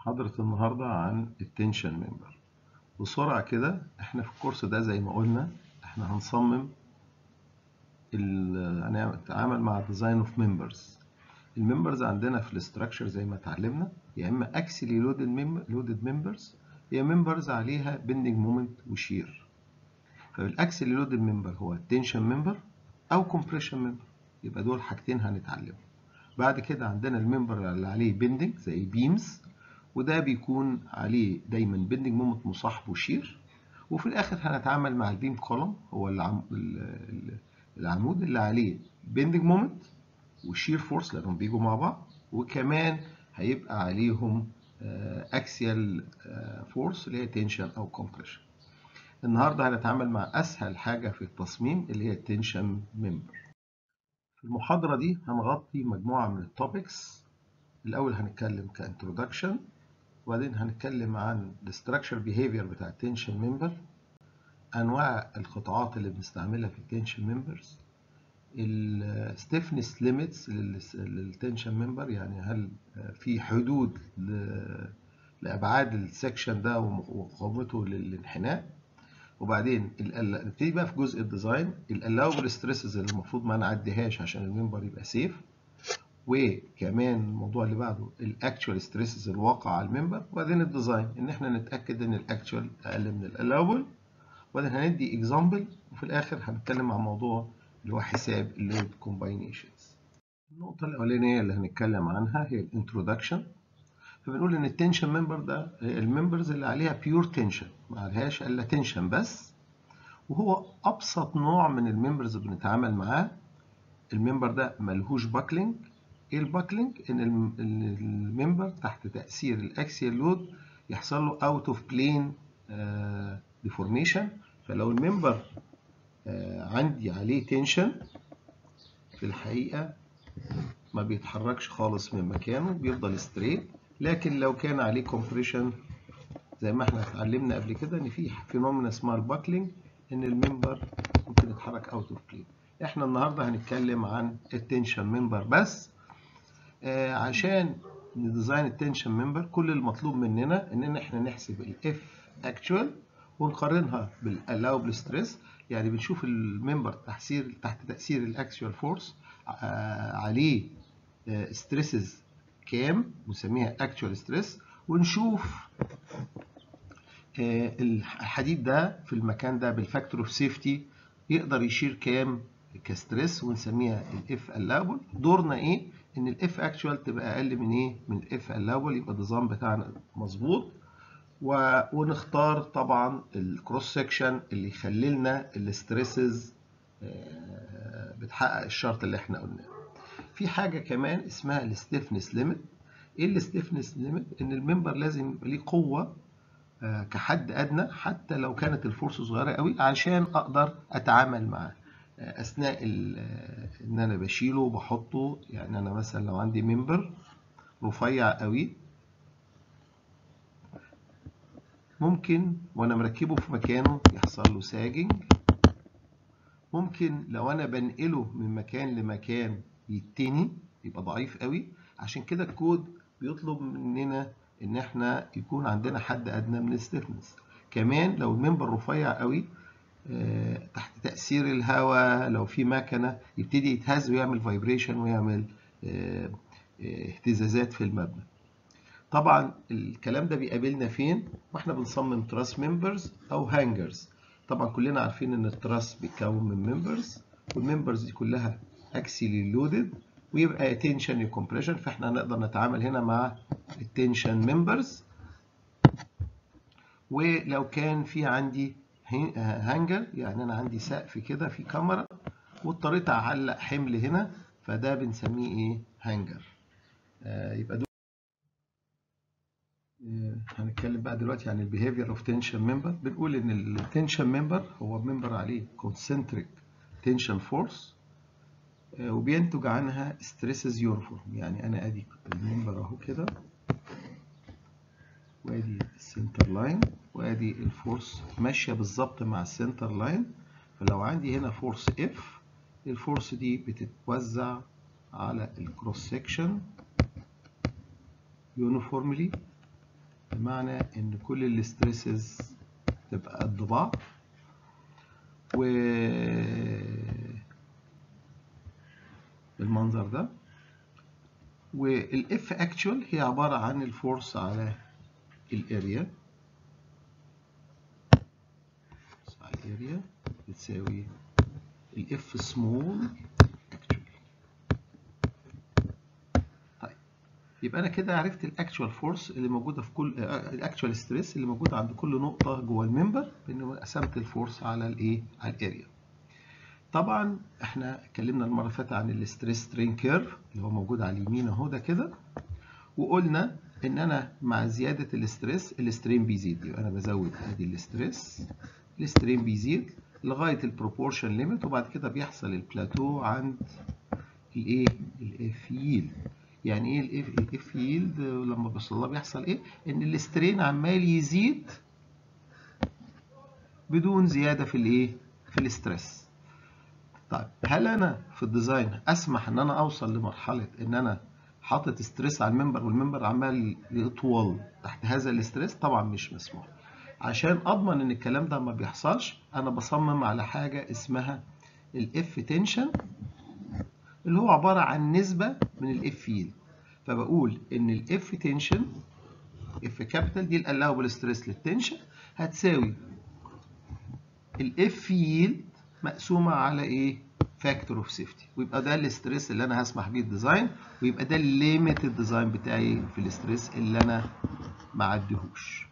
محاضرة النهاردة عن التنشن ممبر بسرعة كده احنا في الكورس ده زي ما قلنا احنا هنصمم هنتعامل مع ديزاين اوف ممبرز الممبرز عندنا في الاستراكشر زي ما اتعلمنا يا اما اكسلي لودد ممبرز يا ممبرز عليها بندنج مومنت وشير فالاكسلي لودد ممبر هو التنشن ممبر او كومبريشن ممبر يبقى دول حاجتين هنتعلمهم بعد كده عندنا الممبر اللي عليه بندنج زي بيمز وده بيكون عليه دايما بندنج مومنت مصاحبه شير وفي الاخر هنتعامل مع البيم كولوم هو العم... العمود اللي عليه بندنج مومنت وشير فورس لانهم بيجوا مع بعض وكمان هيبقى عليهم اكسيال فورس اللي هي تنشن او كومبريشن النهارده هنتعامل مع اسهل حاجه في التصميم اللي هي التنشن ممبر في المحاضره دي هنغطي مجموعه من التوبكس الاول هنتكلم كانترودكشن وبعدين هنتكلم عن الستراكشر بيهيفير بتاع التنشن ممبر انواع القطاعات اللي بنستعملها في التنشن ممبرز الستيفنس ليميتس للتنشن ممبر يعني هل في حدود لابعاد السكشن ده ومقاومته للانحناء وبعدين نبتدي بقى في جزء الديزاين الالاوبل ستريسز اللي المفروض ما نعديهاش عشان الممبر يبقى سيف وكمان الموضوع اللي بعده الاكتشوال ستريسز الواقع على الممبر وبعدين الديزاين ان احنا نتاكد ان الاكتشوال اقل من الالاوبل وبعدين هندي اكزامبل وفي الاخر هنتكلم عن موضوع اللي هو حساب اللود كومباينيشنز النقطة الأولانية اللي هنتكلم عنها هي الانترودكشن فبنقول إن التنشن ممبر ده الممبرز اللي عليها بيور تنشن ما عليهاش إلا تنشن بس وهو أبسط نوع من الممبرز اللي بنتعامل معاه الممبر ده ملهوش باكلينج إيه الباكلينج؟ إن الممبر تحت تأثير الأكسيال لود يحصل له أوت أوف بلين ديفورميشن فلو الممبر عندي عليه تنشن في الحقيقة ما بيتحركش خالص من مكانه بيفضل ستريت لكن لو كان عليه كومبريشن زي ما احنا اتعلمنا قبل كده ان في فينومينا اسمها الباكلينج ان الممبر ممكن يتحرك اوت اوف بلين احنا النهارده هنتكلم عن التنشن ممبر بس آه عشان نديزاين التنشن ممبر كل المطلوب مننا ان احنا نحسب الاف اكتوال ونقارنها بالالاوبل ستريس يعني بنشوف الممبر تحسير تحت تأثير الاكسيال فورس عليه ستريسز كام بنسميها اكتوال ستريس ونشوف الحديد ده في المكان ده بالفاكتور اوف سيفتي يقدر يشيل كام كستريس ونسميها الاف الاوبل دورنا ايه ان الاف اكتوال تبقى اقل من ايه من الاف الاوبل يبقى النظام بتاعنا مظبوط ونختار طبعا الكروس سكشن اللي يخلي لنا الاستريسز بتحقق الشرط اللي احنا قلناه في حاجه كمان اسمها الستيفنس ليميت ايه الستيفنس ليميت ان الممبر لازم يبقى ليه قوه كحد ادنى حتى لو كانت الفورس صغيره قوي عشان اقدر اتعامل معاه اثناء ان انا بشيله وبحطه يعني انا مثلا لو عندي ممبر رفيع قوي ممكن وانا مركبه في مكانه يحصل له ساجنج ممكن لو انا بنقله من مكان لمكان يتني يبقى ضعيف قوي عشان كده الكود بيطلب مننا ان احنا يكون عندنا حد ادنى من الستيفنس كمان لو الممبر رفيع قوي تحت تاثير الهواء لو في مكنه يبتدي يتهز ويعمل فايبريشن ويعمل اهتزازات في المبنى طبعا الكلام ده بيقابلنا فين واحنا بنصمم تراس ممبرز او هانجرز طبعا كلنا عارفين ان التراس بيتكون من ممبرز والممبرز دي كلها اكسيلي لودد ويبقى تنشن وكمبريشن فاحنا هنقدر نتعامل هنا مع التنشن ممبرز ولو كان في عندي هانجر يعني انا عندي سقف كده في كاميرا واضطريت اعلق حمل هنا فده بنسميه ايه هانجر آه يبقى هنتكلم بقى دلوقتي عن البيهيفير اوف تنشن ممبر بنقول ان التنشن ممبر هو ممبر عليه كونسنتريك تنشن فورس وبينتج عنها ستريسز يونيفورم يعني انا ادي الممبر اهو كده وادي السنتر لاين وادي الفورس ماشيه بالظبط مع السنتر لاين فلو عندي هنا فورس اف الفورس دي بتتوزع على الكروس سكشن يونيفورملي بمعنى ان كل الاستريسز تبقى قد بعض و بالمنظر ده والاف اكتشوال هي عباره عن الفورس على الاريا على الاريا بتساوي الاف سمول اكتشوال طيب يبقى انا كده عرفت الاكتشوال فورس اللي موجوده في كل الاكتشوال ستريس اللي موجود عند كل نقطه جوه الممبر بان قسمت الفورس على الايه على الاريا طبعا احنا اتكلمنا المره اللي فاتت عن الاستريس سترين كيرف اللي هو موجود على اليمين اهو ده كده وقلنا ان انا مع زياده الاستريس الاسترين بيزيد يبقى انا بزود ادي الاستريس الاسترين بيزيد لغايه البروبورشن ليميت وبعد كده بيحصل البلاتو عند الايه الاف ييلد يعني ايه الاف الاف ييلد لما بيوصل لها بيحصل ايه ان الاسترين عمال يزيد بدون زياده في الايه في الاستريس طيب هل انا في الديزاين اسمح ان انا اوصل لمرحله ان انا حاطط ستريس على الممبر والممبر عمال يطول تحت هذا الاستريس طبعا مش مسموح عشان اضمن ان الكلام ده ما بيحصلش انا بصمم على حاجه اسمها الاف تنشن اللي هو عباره عن نسبه من الاف ييلد فبقول ان الاف تنشن اف كابيتال دي الالاوبل ستريس للتنشن هتساوي الاف ييلد مقسومه على ايه فاكتور اوف سيفتي ويبقى ده الاستريس اللي انا هسمح بيه الديزاين ويبقى ده الليميت الديزاين بتاعي في الاستريس اللي انا ما عديهوش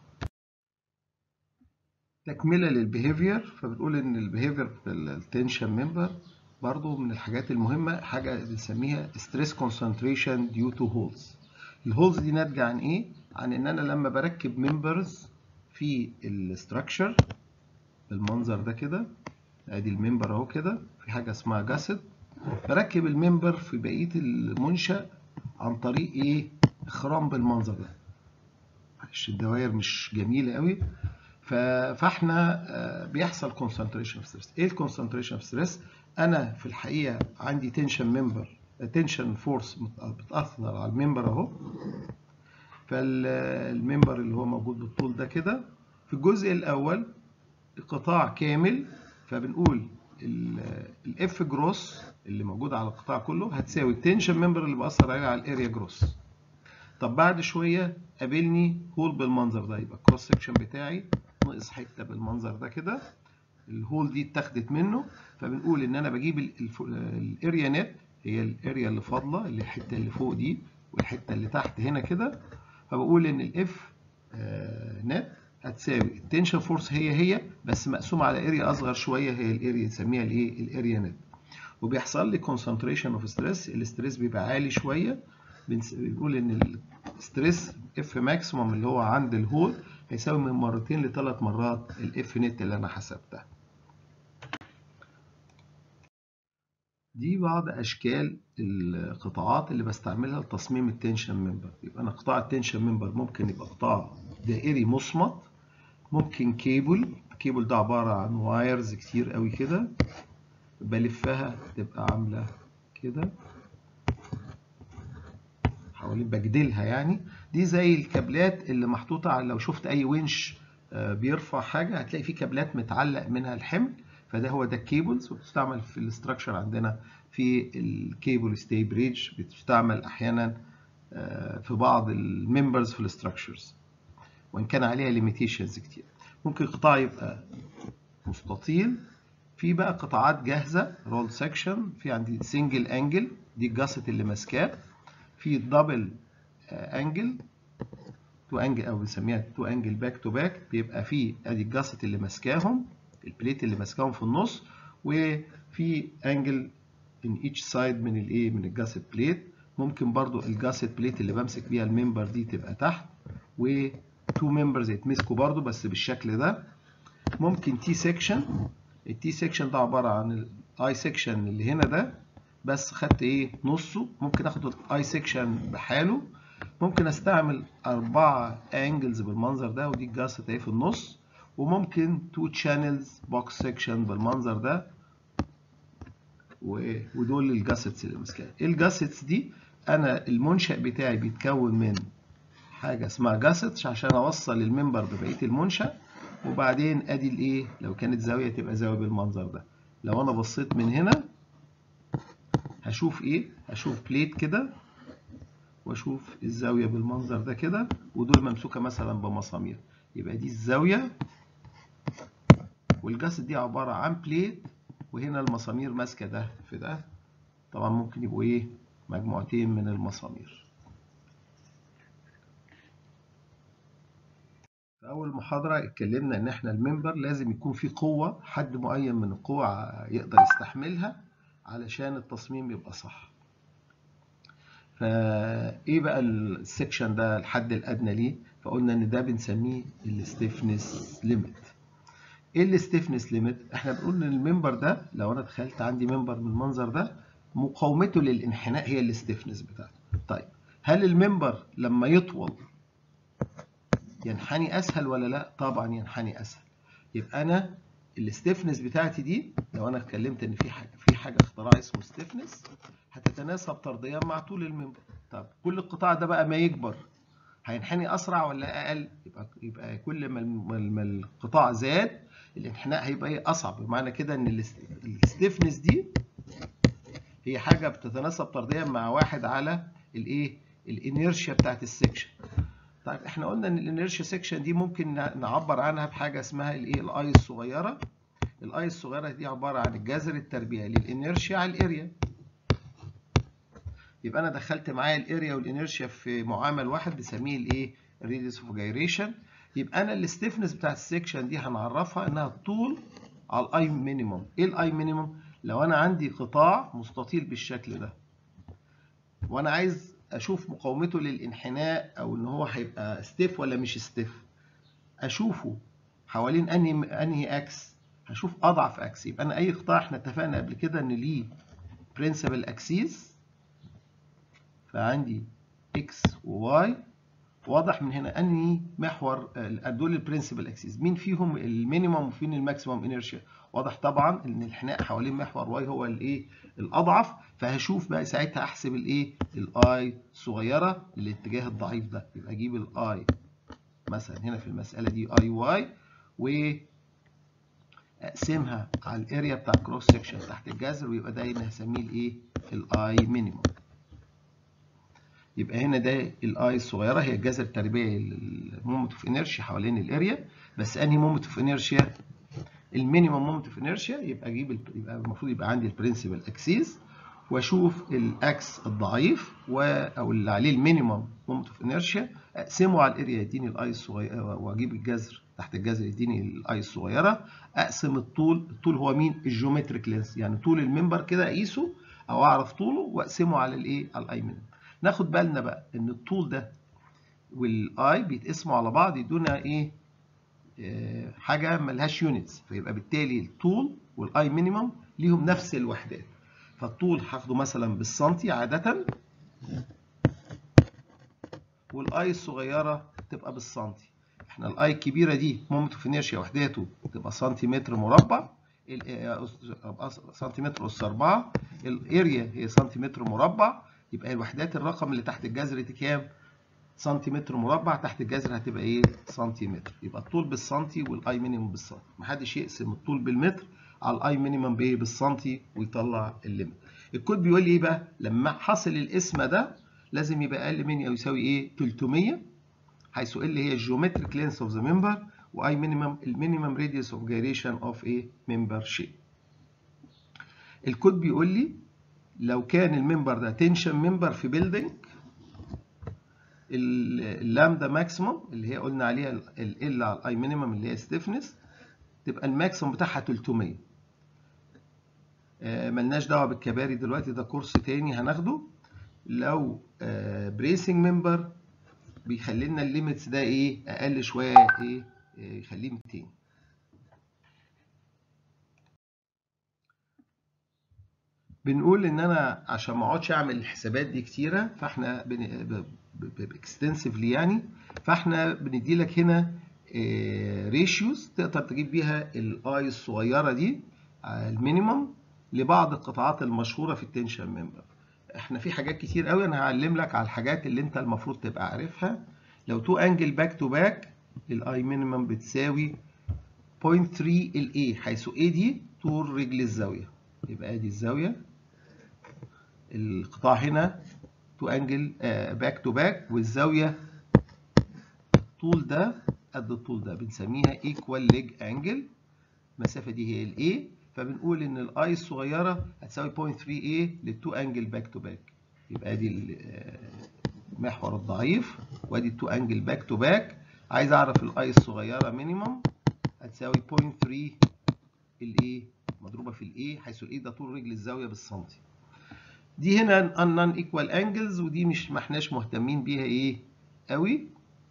تكمله للبيهيفير فبنقول ان البيهيفير في التنشن ممبر برضو من الحاجات المهمه حاجه بنسميها ستريس كونسنتريشن ديو تو هولز الهولز دي ناتجه عن ايه عن ان انا لما بركب ممبرز في الاستراكشر بالمنظر ده كده ادي الممبر اهو كده في حاجه اسمها جاسد بركب الممبر في بقيه المنشا عن طريق ايه اخرام بالمنظر ده معلش الدوائر مش جميله قوي فاحنا بيحصل كونسنتريشن اوف ستريس ايه الكونسنتريشن اوف ستريس انا في الحقيقه عندي تنشن ممبر تنشن فورس بتاثر على الممبر اهو فالممبر اللي هو موجود بالطول ده كده في الجزء الاول قطاع كامل فبنقول الاف جروس اللي موجود على القطاع كله هتساوي التنشن ممبر اللي بأثر عليه على الاريا جروس طب بعد شويه قابلني هول بالمنظر ده يبقى الكروس سكشن بتاعي ناقص حته بالمنظر ده كده الهول دي اتاخدت منه فبنقول ان انا بجيب الاريا نت هي الاريا اللي فاضله اللي الحته اللي فوق دي والحته اللي تحت هنا كده فبقول ان الاف نت هتساوي التنشن فورس هي هي بس مقسومه على اريا اصغر شويه هي الاريا نسميها الايه الاريا نت وبيحصل لي كونسنتريشن اوف ستريس الاستريس بيبقى عالي شويه بنقول ان الستريس اف ماكسيموم اللي هو عند الهول هيساوي من مرتين لثلاث مرات الاف نت اللي انا حسبتها دي بعض اشكال القطاعات اللي بستعملها لتصميم التنشن ممبر يبقى انا قطاع التنشن ممبر ممكن يبقى قطاع دائري مصمت ممكن كيبل الكيبل ده عباره عن وايرز كتير قوي كده بلفها تبقى عامله كده حوالين بجدلها يعني دي زي الكابلات اللي محطوطه على لو شفت اي winch بيرفع حاجه هتلاقي فيه كابلات متعلق منها الحمل فده هو ده الكيبلز وبتستعمل في الاستراكشر عندنا في الكيبل ستي بريدج بتستعمل احيانا في بعض الممبرز في الاستراكشرز وان كان عليها ليميتيشنز كتير ممكن قطاع يبقى مستطيل في بقى قطاعات جاهزه رول سكشن في عندي سنجل انجل دي الجاست اللي ماسكاه في دبل انجل تو انجل او بنسميها تو انجل باك تو باك بيبقى في ادي الجاست اللي ماسكاهم البليت اللي ماسكاهم في النص وفي انجل ان ايتش سايد من الايه من الجاست بليت ممكن برضو الجاست بليت اللي بمسك بيها الممبر دي تبقى تحت و تو ممبرز يتمسكوا برضو بس بالشكل ده ممكن تي سيكشن التي سيكشن ده عباره عن الاي سيكشن اللي هنا ده بس خدت ايه نصه ممكن اخد الاي سيكشن بحاله ممكن استعمل اربعه انجلز بالمنظر ده ودي الجاست اهي في النص وممكن تو تشانلز بوكس سيكشن بالمنظر ده ودول الجاسيتس اللي ماسكاها ايه الجاسيتس دي انا المنشأ بتاعي بيتكون من حاجه اسمها جاستش عشان اوصل الممبر ببقيه المنشا وبعدين ادي الايه لو كانت زاويه تبقى زاويه بالمنظر ده لو انا بصيت من هنا هشوف ايه هشوف بليت كده واشوف الزاويه بالمنظر ده كده ودول ممسوكه مثلا بمسامير يبقى دي الزاويه والجاست دي عباره عن بليت وهنا المسامير ماسكه ده في ده طبعا ممكن يبقوا ايه مجموعتين من المسامير في اول محاضره اتكلمنا ان احنا الممبر لازم يكون فيه قوه حد معين من القوه يقدر يستحملها علشان التصميم يبقى صح فايه بقى السكشن ده الحد الادنى ليه فقلنا ان ده بنسميه الستيفنس ليميت ايه الستيفنس ليميت احنا بنقول ان الممبر ده لو انا تخيلت عندي ممبر من المنظر ده مقاومته للانحناء هي الستيفنس بتاعته طيب هل الممبر لما يطول ينحني اسهل ولا لا طبعا ينحني اسهل يبقى انا الستيفنس بتاعتي دي لو انا اتكلمت ان في حاجه في حاجه اختراع اسمه ستيفنس هتتناسب طرديا مع طول الممبر طب كل القطاع ده بقى ما يكبر هينحني اسرع ولا اقل يبقى يبقى كل ما القطاع زاد الانحناء هيبقى ايه اصعب بمعنى كده ان الستيفنس دي هي حاجه بتتناسب طرديا مع واحد على الايه الانيرشيا بتاعت السكشن طيب احنا قلنا ان الانيرشيا سكشن دي ممكن نعبر عنها بحاجه اسمها الايه الاي الصغيره الاي الصغيره دي عباره عن الجذر التربيعي للانيرشيا على الاريا يبقى انا دخلت معايا الاريا والانيرشيا في معامل واحد بنسميه الايه الريديوس اوف جايريشن يبقى انا الستيفنس بتاعت السكشن دي هنعرفها انها الطول على الاي مينيموم ايه الاي مينيموم لو انا عندي قطاع مستطيل بالشكل ده وانا عايز اشوف مقاومته للانحناء او ان هو هيبقى ستيف ولا مش ستيف اشوفه حوالين انهي انهي اكس هشوف اضعف اكس يبقى انا اي قطاع احنا اتفقنا قبل كده ان ليه برنسبل اكسيس فعندي اكس وواي واضح من هنا انهي محور دول البرنسبل اكسيس مين فيهم المينيمم وفين الماكسيمم انيرشيا واضح طبعا ان الانحناء حوالين محور واي هو الايه الاضعف فهشوف بقى ساعتها احسب الايه الاي صغيره للاتجاه الضعيف ده يبقى اجيب الاي مثلا هنا في المساله دي اي واي و اقسمها على الاريا بتاع الكروس سكشن تحت الجذر ويبقى ده هنا هسميه الايه الاي مينيمم يبقى هنا ده الاي الصغيره هي الجذر التربيعي للمومنت اوف انيرشيا حوالين الاريا بس انهي مومنت اوف انيرشيا المينيمم مومنت اوف انيرشيا يبقى اجيب يبقى المفروض يبقى عندي البرنسبل اكسيس واشوف الاكس الضعيف و او اللي عليه المينيمم مومنت اوف انيرشيا اقسمه على الاريا يديني الاي الصغيره واجيب الجذر تحت الجذر يديني الاي الصغيره اقسم الطول الطول هو مين الجيومتريك لينس يعني طول المنبر كده اقيسه او اعرف طوله واقسمه على الايه على الاي مينيمم ناخد بالنا بقى ان الطول ده والاي بيتقسموا على بعض يدونا ايه آه حاجه ملهاش يونتس فيبقى بالتالي الطول والاي مينيمم ليهم نفس الوحدات فالطول هاخده مثلا بالسنتي عاده والاي الصغيره تبقى بالسنتي احنا الاي الكبيره دي مومنت اوف انيرشيا وحداته تبقى سنتيمتر مربع سنتيمتر اس 4 الاريا هي سنتيمتر مربع يبقى الوحدات الرقم اللي تحت الجذر دي كام؟ سنتيمتر مربع تحت الجذر هتبقى ايه؟ سنتيمتر يبقى الطول بالسنتي والاي مينيمم بالسنتي محدش يقسم الطول بالمتر على الاي مينيمم بايه؟ بالسنتي ويطلع الليمت الكود بيقول لي ايه بقى؟ لما حصل القسمه ده لازم يبقى اقل من او يساوي ايه؟ 300 حيث ال هي الجيومتريك لينس اوف ذا ممبر واي مينيمم المينيمم راديوس اوف جايريشن اوف ايه؟ ممبر شيب الكود بيقول لي لو كان الممبر ده تنشن ممبر في بيلدينج اللامدا ماكسيموم اللي هي قلنا عليها ال على الاي مينيمم اللي هي ستيفنس تبقى الماكسيموم بتاعها 300 آه ملناش دعوه بالكباري دلوقتي ده كورس تاني هناخده لو آه بريسنج ممبر بيخلي لنا الليميتس ده ايه اقل شويه ايه يخليه 200 بنقول ان انا عشان ما اقعدش اعمل الحسابات دي كتيره فاحنا باكستنسفلي يعني فاحنا بندي لك هنا ريشيوز تقدر تجيب بيها الاي الصغيره دي المينيمم لبعض القطاعات المشهوره في التنشن ممبر احنا في حاجات كتير قوي انا هعلم لك على الحاجات اللي انت المفروض تبقى عارفها لو تو انجل باك تو باك الاي مينيمم بتساوي 0.3 الاي حيث اي دي طول رجل الزاويه يبقى ادي الزاويه القطاع هنا تو انجل باك تو باك والزاويه الطول ده قد الطول ده بنسميها ايكوال ليج انجل المسافه دي هي الاي فبنقول ان الاي الصغيره هتساوي 0.3 اي للتو انجل باك تو باك يبقى ادي المحور الضعيف وادي التو انجل باك تو باك عايز اعرف الاي الصغيره مينيمم هتساوي 0.3 الاي مضروبه في الاي حيث الاي ده طول رجل الزاويه بالسنتي دي هنا النون ايكوال انجلز ودي مش ما احناش مهتمين بيها ايه قوي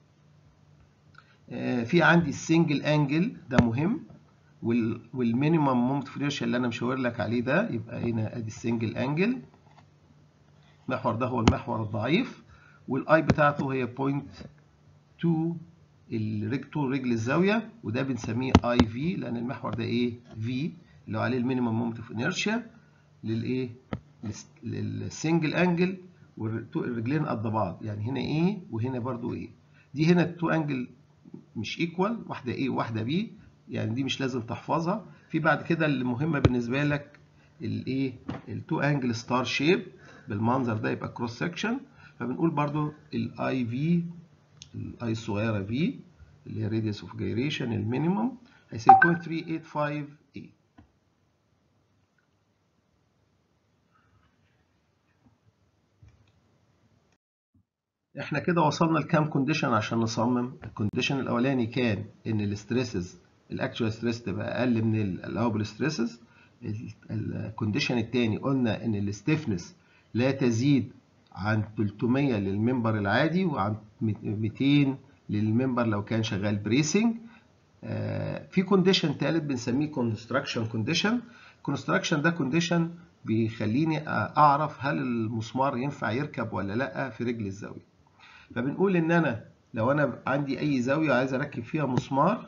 آه في عندي السنجل انجل ده مهم والمينيمم مومنت فريشن اللي انا مشاور لك عليه ده يبقى هنا ادي السنجل انجل المحور ده هو المحور الضعيف والاي بتاعته هي 0.2 الرجل طول رجل الزاويه وده بنسميه اي في لان المحور ده ايه في اللي هو عليه المينيمم مومنت اوف انيرشيا للايه للسنجل انجل والرجلين قد بعض يعني هنا ايه وهنا برضو ايه دي هنا التو انجل مش ايكوال واحده ايه وواحده بي يعني دي مش لازم تحفظها في بعد كده اللي مهمه بالنسبه لك الايه التو انجل ستار شيب بالمنظر ده يبقى كروس سكشن فبنقول برضو الاي في الاي الصغيره في اللي هي راديوس اوف جيريشن المينيمم هيساوي 0.3858 احنا كده وصلنا لكام كونديشن عشان نصمم الكونديشن الاولاني كان ان الاستريسز الاكتوال ستريس تبقى اقل من الالاوبل ستريسز الكونديشن الثاني قلنا ان الستيفنس لا تزيد عن 300 للممبر العادي وعن 200 للممبر لو كان شغال بريسنج في كونديشن ثالث بنسميه كونستراكشن كونديشن الكونستراكشن ده كونديشن بيخليني اعرف هل المسمار ينفع يركب ولا لا في رجل الزاويه فبنقول ان انا لو انا عندي اي زاويه عايز اركب فيها مسمار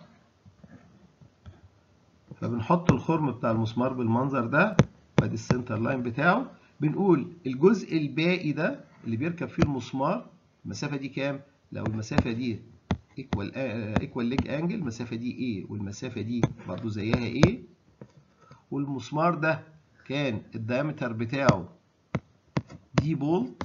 فبنحط الخرم بتاع المسمار بالمنظر ده ادي السنتر لاين بتاعه بنقول الجزء الباقي ده اللي بيركب فيه المسمار المسافه دي كام لو المسافه دي ايكوال ايكوال ليج انجل المسافه دي A والمسافه دي برضو زيها A والمسمار ده كان الدايمتر بتاعه دي بولت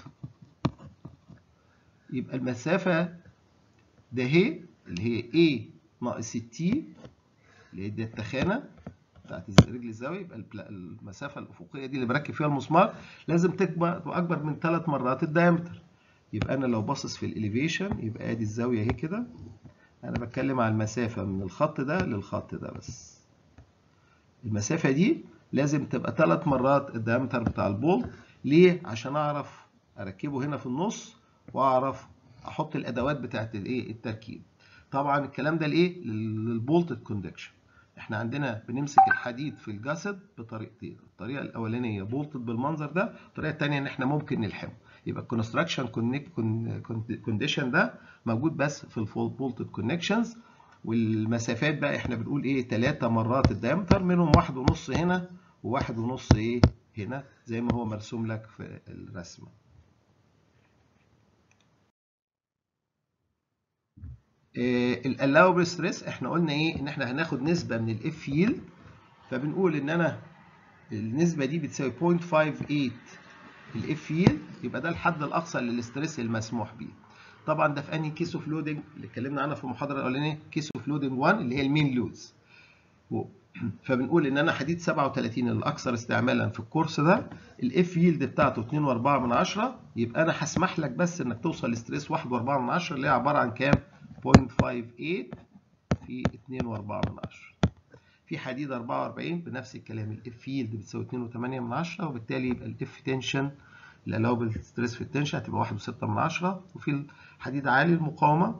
يبقى المسافة ده هي اللي هي A ناقص التي اللي هي دي التخانة بتاعت رجل الزاوية يبقى المسافة الأفقية دي اللي بركب فيها المسمار لازم تكبر أكبر من ثلاث مرات الدايمتر يبقى أنا لو باصص في الإليفيشن يبقى أدي الزاوية اهي كده أنا بتكلم على المسافة من الخط ده للخط ده بس المسافة دي لازم تبقى ثلاث مرات الدايمتر بتاع البولت ليه؟ عشان أعرف أركبه هنا في النص واعرف احط الادوات بتاعت الايه التركيب طبعا الكلام ده لايه للبولتد كوندكشن احنا عندنا بنمسك الحديد في الجسد بطريقتين الطريقه الاولانيه بولتد بالمنظر ده الطريقه الثانيه ان احنا ممكن نلحمه يبقى الكونستراكشن كونديشن ده موجود بس في الفول بولتد كونكشنز والمسافات بقى احنا بنقول ايه ثلاثة مرات الدايمتر منهم واحد ونص هنا وواحد ونص ايه هنا زي ما هو مرسوم لك في الرسمه الالاوبل ستريس احنا قلنا ايه ان احنا هناخد نسبه من الاف فيلد فبنقول ان انا النسبه دي بتساوي 0.58 الاف فيلد يبقى ده الحد الاقصى للاستريس المسموح بيه طبعا ده في انهي كيس اوف لودنج اللي اتكلمنا عنها في المحاضره الاولانيه كيس اوف لودنج 1 اللي هي المين لودز فبنقول ان انا حديد 37 الاكثر استعمالا في الكورس ده الاف ييلد بتاعته 2.4 من 10 يبقى انا هسمح لك بس انك توصل لستريس 1.4 من 10 اللي هي عباره عن كام 0.58 في 2.4 من 10 في حديد 44 بنفس الكلام الاف ييلد بتساوي 2.8 من 10 وبالتالي يبقى الاف تنشن الالاوبل ستريس في التنشن هتبقى 1.6 من 10 وفي الحديد عالي المقاومه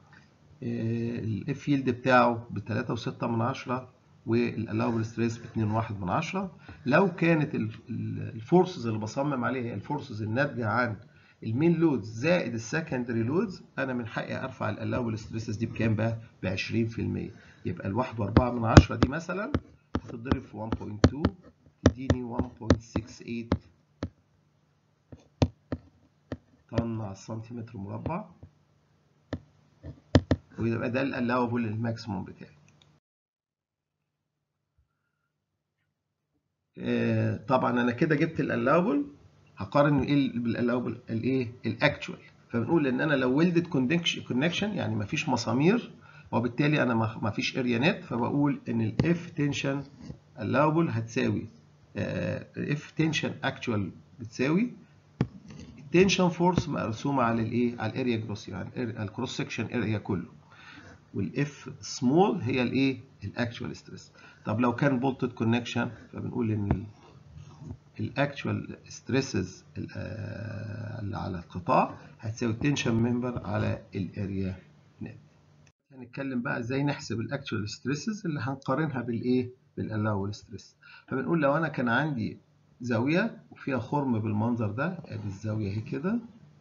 الاف ييلد بتاعه ب 3.6 من 10 والالاوبل ستريس ب 2.1 من 10 لو كانت الفورسز اللي بصمم عليها هي الفورسز الناتجه عن المين لودز زائد السكندري لودز انا من حقي ارفع الالاوبل ستريسز دي بكام بقى؟ ب 20% يبقى ال 1.4 من 10 دي مثلا هتتضرب في 1.2 تديني 1.68 طن على السنتيمتر مربع ويبقى ده الالاوبل الماكسيموم بتاعي آه، طبعا انا كده جبت الالاوبل هقارن ايه بالالاوبل الايه الاكتوال فبنقول ان انا لو ويلدد كونكشن يعني ما فيش مسامير وبالتالي انا ما فيش اريا نت فبقول ان الاف تنشن الاوبل هتساوي اف تنشن اكتوال بتساوي التنشن فورس مقسومه على الايه على الاريا جروس يعني الكروس سكشن اريا كله والاف سمول هي الايه الاكتوال ستريس طب لو كان بولتد كونكشن فبنقول ان الاكتوال ستريسز اللي على القطاع هتساوي التنشن ممبر على الاريا نت هنتكلم بقى ازاي نحسب الاكتوال ستريسز اللي هنقارنها بالايه بالالاول ستريس فبنقول لو انا كان عندي زاويه وفيها خرم بالمنظر ده ادي الزاويه اهي كده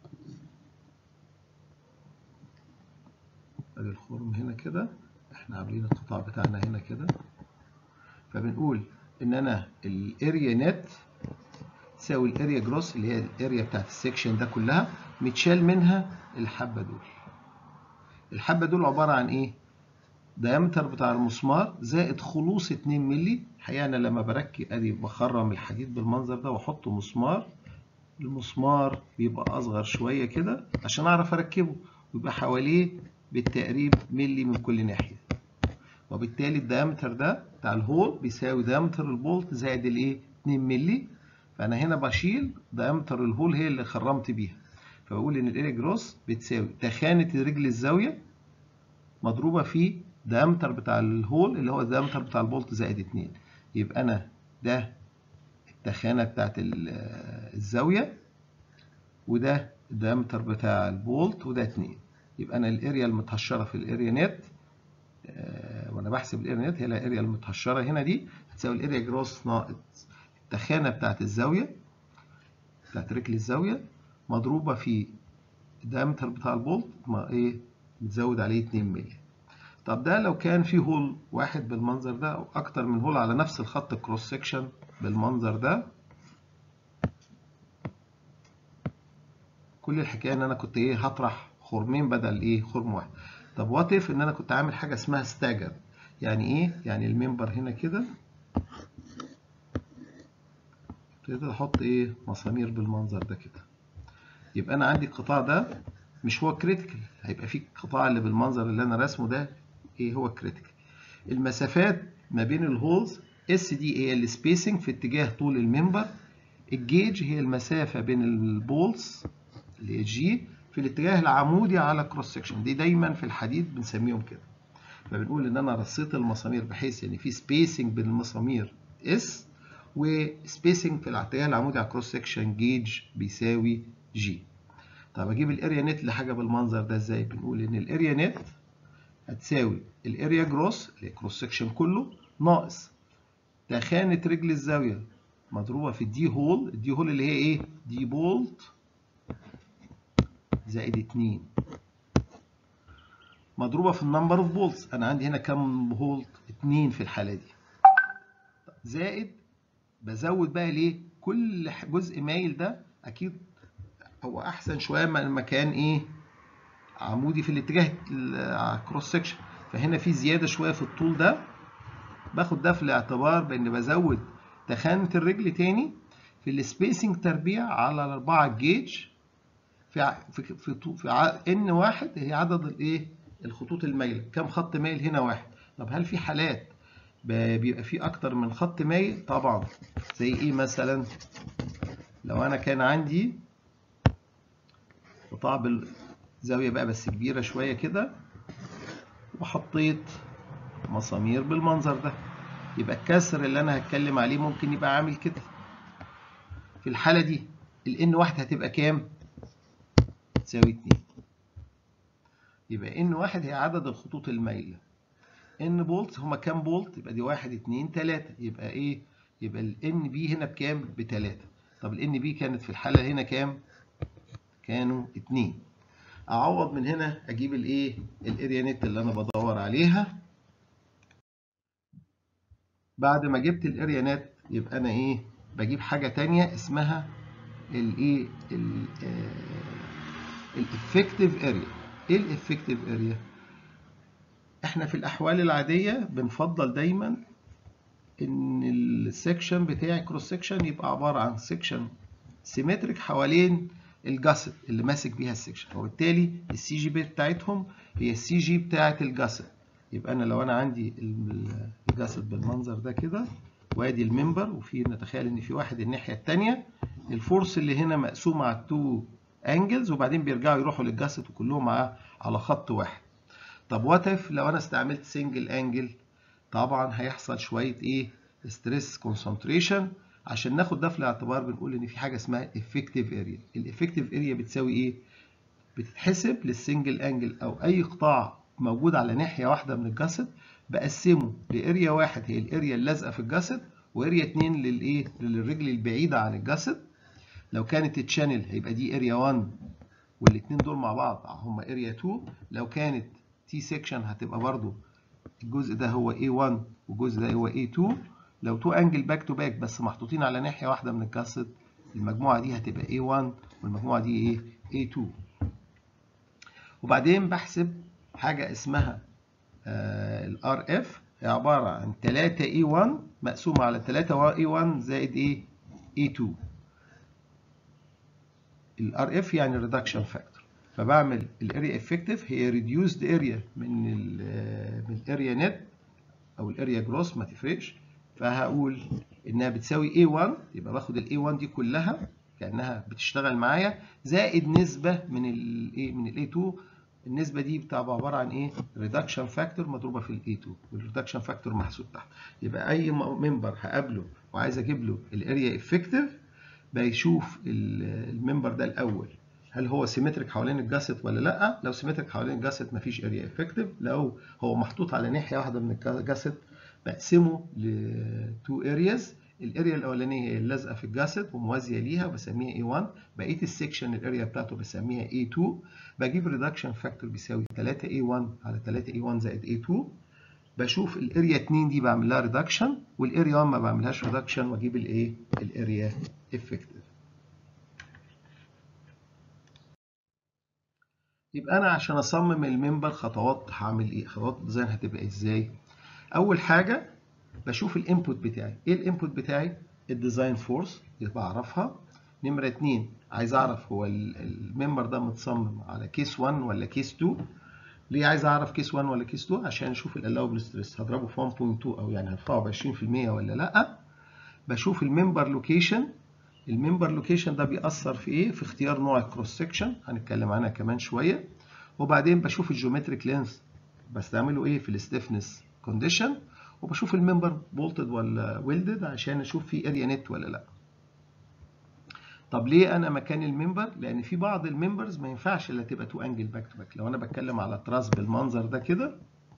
ادي الخرم هنا كده احنا عاملين القطاع بتاعنا هنا كده فبنقول ان انا الاريا نت تساوي الاريا جروس اللي هي الاريا بتاعت السكشن ده كلها متشال منها الحبه دول الحبه دول عباره عن ايه دايمتر بتاع المسمار زائد خلوص 2 مللي الحقيقه انا لما بركب ادي بخرم الحديد بالمنظر ده واحط مسمار المسمار بيبقى اصغر شويه كده عشان اعرف اركبه ويبقى حواليه بالتقريب ملي من كل ناحيه وبالتالي الدايمتر ده بتاع الهول بيساوي دايمتر البولت زائد الايه 2 مللي فانا هنا بشيل دايمتر الهول هي اللي خرمت بيها فبقول ان الاريا جروس بتساوي تخانه رجل الزاويه مضروبه في دايمتر بتاع الهول اللي هو الدايمتر بتاع البولت زائد 2 يبقى انا ده التخانه بتاعت الزاويه وده الدايمتر بتاع البولت وده 2 يبقى انا الاريا المتهشره في الاريا نت آه وانا بحسب الاريا نت هي الاريا المتهشره هنا دي هتساوي الاريا جروس ناقص التخانه بتاعت الزاويه بتاعت رجل الزاويه مضروبه في الدايمتر بتاع البولت ما ايه متزود عليه 2 مللي طب ده لو كان في هول واحد بالمنظر ده او اكتر من هول على نفس الخط كروس سكشن بالمنظر ده كل الحكايه ان انا كنت ايه هطرح خرمين بدل ايه خرم واحد طب وات اف ان انا كنت عامل حاجه اسمها ستاجر يعني ايه يعني المنبر هنا كده ابتديت احط ايه مسامير بالمنظر ده كده يبقى انا عندي القطاع ده مش هو كريتيكال هيبقى في القطاع اللي بالمنظر اللي انا راسمه ده ايه هو كريتيكال المسافات ما بين الهولز اس دي هي السبيسنج في اتجاه طول المنبر الجيج هي المسافه بين البولز اللي هي جي في الاتجاه العمودي على كروس سكشن دي دايما في الحديد بنسميهم كده فبنقول ان انا رصيت المسامير بحيث ان في سبيسنج بين المسامير اس وسبيسنج في الاتجاه العمودي على كروس سكشن جيج بيساوي جي طب اجيب الاريا نت لحاجه بالمنظر ده ازاي بنقول ان الاريا نت هتساوي الاريا جروس اللي كروس سكشن كله ناقص تخانه رجل الزاويه مضروبه في الدي هول الدي هول اللي هي ايه دي بولت زائد 2 مضروبه في النمبر اوف بولتس انا عندي هنا كام بولت 2 في الحاله دي زائد بزود بقى ليه كل جزء مايل ده اكيد هو احسن شويه من المكان ايه عمودي في الاتجاه الكروس سكشن فهنا في زياده شويه في الطول ده باخد ده في الاعتبار بان بزود تخانه الرجل تاني في السبيسنج تربيع على الاربعه الجيج في في في, في ان واحد هي عدد الايه الخطوط المايله كم خط مايل هنا واحد طب هل في حالات بيبقى في اكتر من خط مايل طبعا زي ايه مثلا لو انا كان عندي قطاع بالزاويه بقى بس كبيره شويه كده وحطيت مسامير بالمنظر ده يبقى الكسر اللي انا هتكلم عليه ممكن يبقى عامل كده في الحاله دي الان واحد هتبقى كام تساوي 2 يبقى ان واحد هي عدد الخطوط المايله ان بولت هما كام بولت يبقى دي 1 2 3 يبقى ايه يبقى الان بي هنا بكام ب 3 طب الان بي كانت في الحاله هنا كام كانوا 2 اعوض من هنا اجيب الايه الاريا نت اللي انا بدور عليها بعد ما جبت الاريا نت يبقى انا ايه بجيب حاجه تانية اسمها الايه الافكتيف اريا ايه الافكتيف اريا احنا في الاحوال العاديه بنفضل دايما ان السكشن بتاعي كروس سكشن يبقى عباره عن سكشن سيمتريك حوالين الجسد اللي ماسك بيها السكشن وبالتالي السي جي بي بتاعتهم هي السي جي بتاعت الجسد يبقى انا لو انا عندي الجسد بالمنظر ده كده وادي الممبر وفي نتخيل ان في واحد الناحيه الثانيه الفورس اللي هنا مقسومه على التو انجلز وبعدين بيرجعوا يروحوا للجسد وكلهم على خط واحد طب وات اف لو انا استعملت سنجل انجل طبعا هيحصل شويه ايه ستريس كونسنتريشن عشان ناخد ده في الاعتبار بنقول ان في حاجه اسمها افكتيف اريا الافكتيف اريا بتساوي ايه بتتحسب للسنجل انجل او اي قطاع موجود على ناحيه واحده من الجسد بقسمه لاريا واحد هي الاريا اللازقه في الجسد واريا اتنين للايه للرجل البعيده عن الجسد لو كانت تشانل هيبقى دي اريا 1 والاثنين دول مع بعض هم اريا 2 لو كانت تي سيكشن هتبقى برضو الجزء ده هو A1 والجزء ده هو A2 لو تو انجل باك تو باك بس محطوطين على ناحيه واحده من الجسد المجموعه دي هتبقى A1 والمجموعه دي ايه A2 وبعدين بحسب حاجه اسمها ال RF هي عباره عن 3 A1 مقسومه على 3 A1 زائد ايه A2 ال RF يعني ريدكشن فاكتور فبعمل الاريا افكتيف هي ريديوسد اريا من ال من الاريا نت او الاريا جروس ما تفرقش فهقول انها بتساوي A1 يبقى باخد ال A1 دي كلها كانها بتشتغل معايا زائد نسبه من ال A من ال A2 النسبه دي بتبقى عباره عن ايه ريدكشن فاكتور مضروبه في ال A2 والريدكشن فاكتور محسوب تحت يبقى اي ممبر هقابله وعايز اجيب له الاريا افكتيف بيشوف الممبر ده الاول هل هو سيمتريك حوالين الجسد ولا لا لو سيمتريك حوالين الجسد مفيش اريا افكتيف لو هو محطوط على ناحيه واحده من الجسد بقسمه لتو ارياز الاريا الاولانيه هي اللازقه في الجسد وموازيه ليها بسميها A1 بقيه السكشن الاريا بتاعته بسميها A2 بجيب ريدكشن فاكتور بيساوي 3 A1 على 3 A1 زائد A2 بشوف الاريا 2 دي بعمل لها ريدكشن والاريا 1 ما بعملهاش ريدكشن واجيب الايه الاريا افكتيف يبقى انا عشان اصمم الممبر خطوات هعمل ايه خطوات الديزاين هتبقى ازاي اول حاجه بشوف الانبوت بتاعي ايه الانبوت بتاعي الديزاين فورس يبقى اعرفها نمره 2 عايز اعرف هو الممبر ده متصمم على كيس 1 ولا كيس 2 ليه عايز اعرف كيس 1 ولا كيس 2 عشان اشوف الالاوبل ستريس هضربه في 1.2 او يعني هرفعه ب 20% ولا لا بشوف الممبر لوكيشن الممبر لوكيشن ده بيأثر في ايه في اختيار نوع الكروس سكشن هنتكلم عنها كمان شويه وبعدين بشوف الجيومتريك لينث بستعمله ايه في الستيفنس كونديشن وبشوف الممبر بولتد ولا ويلدد عشان اشوف في اريا نت ولا لا طب ليه انا مكان الممبر لان في بعض الممبرز ما ينفعش الا تبقى تو انجل باك تو باك لو انا بتكلم على تراس بالمنظر ده كده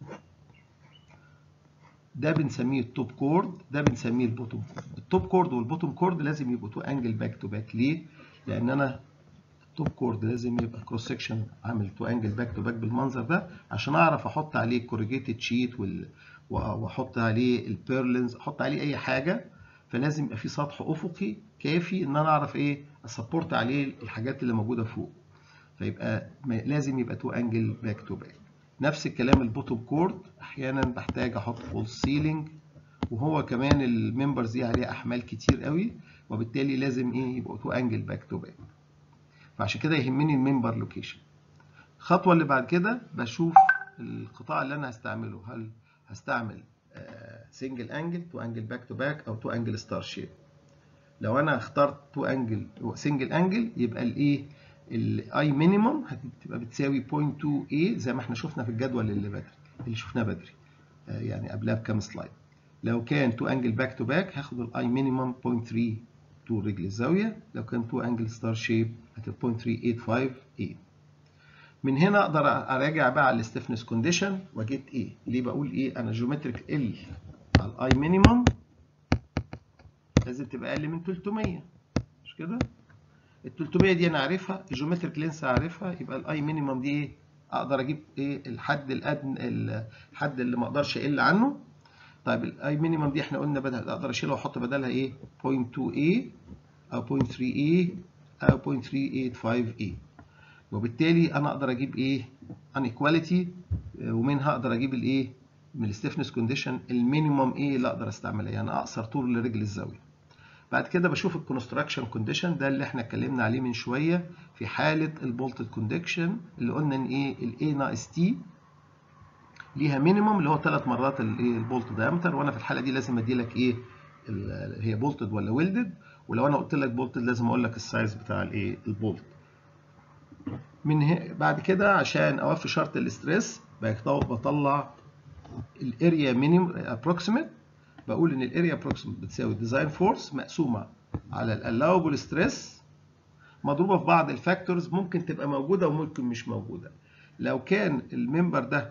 ده بنسميه التوب كورد ده بنسميه البوتوم كورد التوب كورد والبوتوم كورد لازم يبقوا تو انجل باك تو باك ليه لان انا التوب كورد لازم يبقى كروس سكشن عامل تو انجل باك تو باك بالمنظر ده عشان اعرف احط عليه كوريجيتد شيت وال واحط عليه البيرلنز احط عليه اي حاجه فلازم يبقى في سطح افقي كافي ان انا اعرف ايه اسبورت عليه الحاجات اللي موجوده فوق فيبقى لازم يبقى تو انجل باك تو باك نفس الكلام البوتوم كورد احيانا بحتاج احط فول سيلينج وهو كمان الممبرز دي عليها احمال كتير قوي وبالتالي لازم ايه يبقوا تو انجل باك تو باك فعشان كده يهمني الممبر لوكيشن الخطوه اللي بعد كده بشوف القطاع اللي انا هستعمله هل هستعمل سنجل انجل تو انجل باك تو باك او تو انجل ستار شيب لو انا اخترت تو انجل سنجل انجل يبقى الايه الاي مينيمم هتبقى بتساوي 0.2 a زي ما احنا شفنا في الجدول اللي بدري اللي شفناه بدري يعني قبلها بكام سلايد لو كان تو انجل باك تو باك هاخد الاي مينيمم 0.3 تو رجل الزاويه لو كان تو انجل ستار شيب هتبقى 0.385 a من هنا اقدر اراجع بقى على الستيفنس كونديشن واجيت ايه ليه بقول ايه انا جيومتريك ال على الاي مينيمم لازم تبقى اقل من 300 مش كده ال 300 دي انا عارفها الجيومتريك لينس عارفها يبقى الاي مينيمم دي ايه اقدر اجيب ايه الحد الادنى الحد اللي ما اقدرش اقل عنه طيب الاي مينيمم دي احنا قلنا بدل اقدر اشيلها واحط بدلها ايه 0.2a او 0.3a او 0.385a وبالتالي انا اقدر اجيب ايه انيكواليتي ومنها اقدر اجيب الايه من الستيفنس كونديشن المينيمم ايه اللي اقدر استعملها يعني اقصر طول لرجل الزاويه بعد كده بشوف الكونستراكشن كونديشن ده اللي احنا اتكلمنا عليه من شويه في حاله البولتد كوندكشن اللي قلنا ان ايه الاي ناقص تي ليها مينيمم اللي هو ثلاث مرات الايه البولت دايمتر وانا في الحاله دي لازم ادي لك ايه هي بولتد ولا ويلدد ولو انا قلت لك بولتد لازم اقول لك السايز بتاع الايه البولت من هي بعد كده عشان اوفي شرط الاستريس بطلع الاريا مينيمم ابروكسيمت بقول ان الاريا ابروكسيمت بتساوي الديزاين فورس مقسومه على الالاوبل ستريس مضروبه في بعض الفاكتورز ممكن تبقى موجوده وممكن مش موجوده لو كان الممبر ده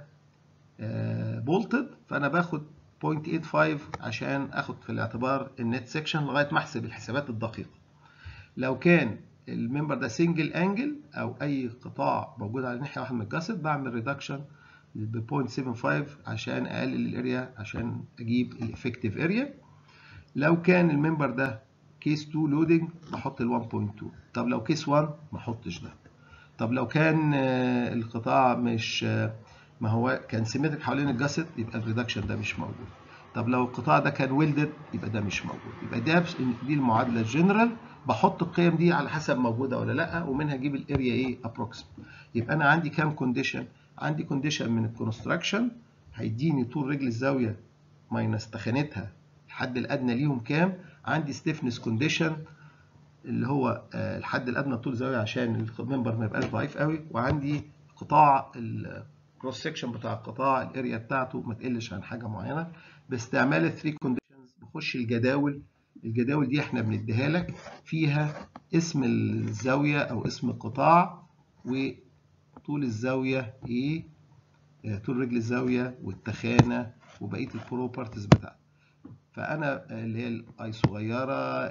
بولتد فانا باخد 0.85 عشان اخد في الاعتبار النت سيكشن لغايه ما احسب الحسابات الدقيقه لو كان الممبر ده سنجل انجل او اي قطاع موجود على ناحيه واحده من الجسد بعمل ريدكشن ب 0.75 عشان اقلل الاريا عشان اجيب الافكتيف اريا لو كان الممبر ده كيس 2 لودنج بحط ال 1.2 طب لو كيس 1 ما احطش ده طب لو كان القطاع مش ما هو كان سيمتريك حوالين الجسد يبقى الريدكشن ده مش موجود طب لو القطاع ده كان ويلدد يبقى ده مش موجود يبقى ده دي المعادله الجنرال بحط القيم دي على حسب موجوده ولا لا ومنها اجيب الاريا ايه ابروكسيمت يبقى انا عندي كام كونديشن عندي كونديشن من الكونستراكشن هيديني طول رجل الزاويه ماينس تخانتها الحد الادنى ليهم كام عندي ستيفنس كونديشن اللي هو الحد الادنى طول زاويه عشان الممبر ما يبقاش ضعيف قوي وعندي قطاع الكروس سكشن بتاع القطاع الاريا بتاعته ما تقلش عن حاجه معينه باستعمال الثري كونديشنز بخش الجداول الجداول دي احنا بنديها لك فيها اسم الزاويه او اسم القطاع وطول الزاويه ايه طول رجل الزاويه والتخانه وبقيه البروبرتيز بتاعته فانا اللي هي الاي صغيره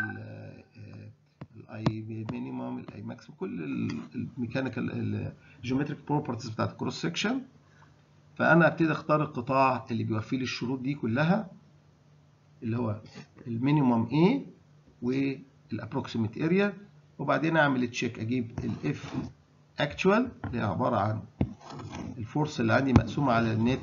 الاي مينيمم الاي ماكسيمم كل الميكانيكال الجيومتريك بروبرتيز بتاعت الكروس سكشن فانا ابتدي اختار القطاع اللي بيوفي لي الشروط دي كلها اللي هو المينيمم A والابروكسيميت اريا وبعدين اعمل تشيك اجيب الاف اكتوال اللي هي عباره عن الفورس اللي عندي مقسومه على النت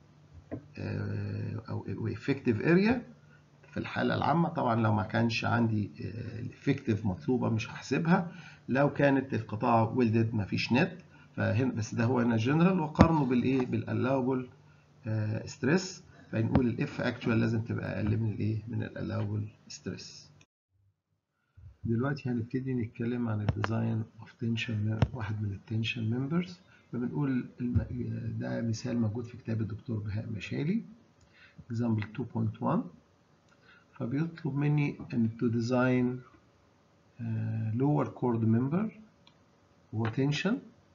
او افكتيف اريا في الحاله العامه طبعا لو ما كانش عندي الافكتيف مطلوبه مش هحسبها لو كانت القطاع ويلدد ما فيش نت فهنا بس ده هو هنا جنرال وقارنه بالايه بالالاوبل ستريس فنقول الاف اكتوال لازم تبقى اقل من الايه من الالاوبل ستريس دلوقتي هنبتدي نتكلم عن الديزاين اوف تنشن واحد من التنشن ممبرز فبنقول ده مثال موجود في كتاب الدكتور بهاء مشالي example 2.1 فبيطلب مني ان to design uh, lower chord member وهو tension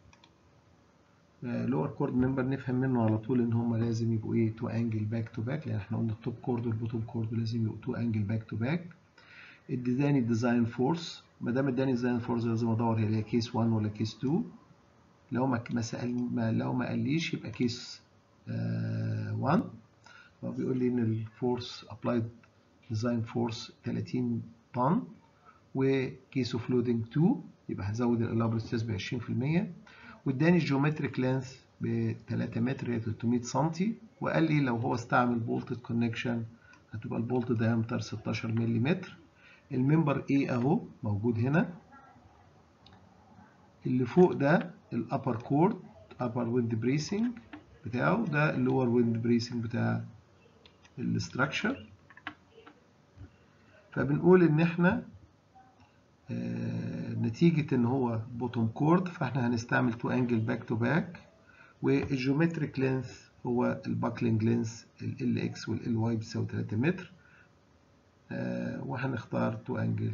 لور كورد ممبر نفهم منه على طول ان هم لازم يبقوا ايه تو انجل باك تو باك لان احنا قلنا التوب كورد والبوتوم كورد لازم يبقوا تو انجل باك تو باك اداني ديزاين فورس ما دام اداني ديزاين فورس لازم ادور هي هي كيس 1 ولا كيس 2 لو ما ما سال ما لو ما قاليش يبقى كيس 1 هو بيقول لي ان الفورس ابلايد ديزاين فورس 30 طن وكيس اوف لودنج 2 يبقى هزود الالابل ستريس ب 20% واداني الجيومتريك لينث ب 3 متر هي 300 سم وقال لي لو هو استعمل بولتد كونكشن هتبقى البولت دايمتر 16 ملم الممبر A اهو موجود هنا اللي فوق ده الابر كورد upper wind bracing بتاعه ده اللور wind bracing بتاع الاستراكشر فبنقول ان احنا نتيجة ان هو بوتوم كورد فاحنا هنستعمل تو انجل باك تو باك والجيومتريك لينث هو الباكلينج لينث ال اكس وال واي بتساوي 3 متر وهنختار تو انجل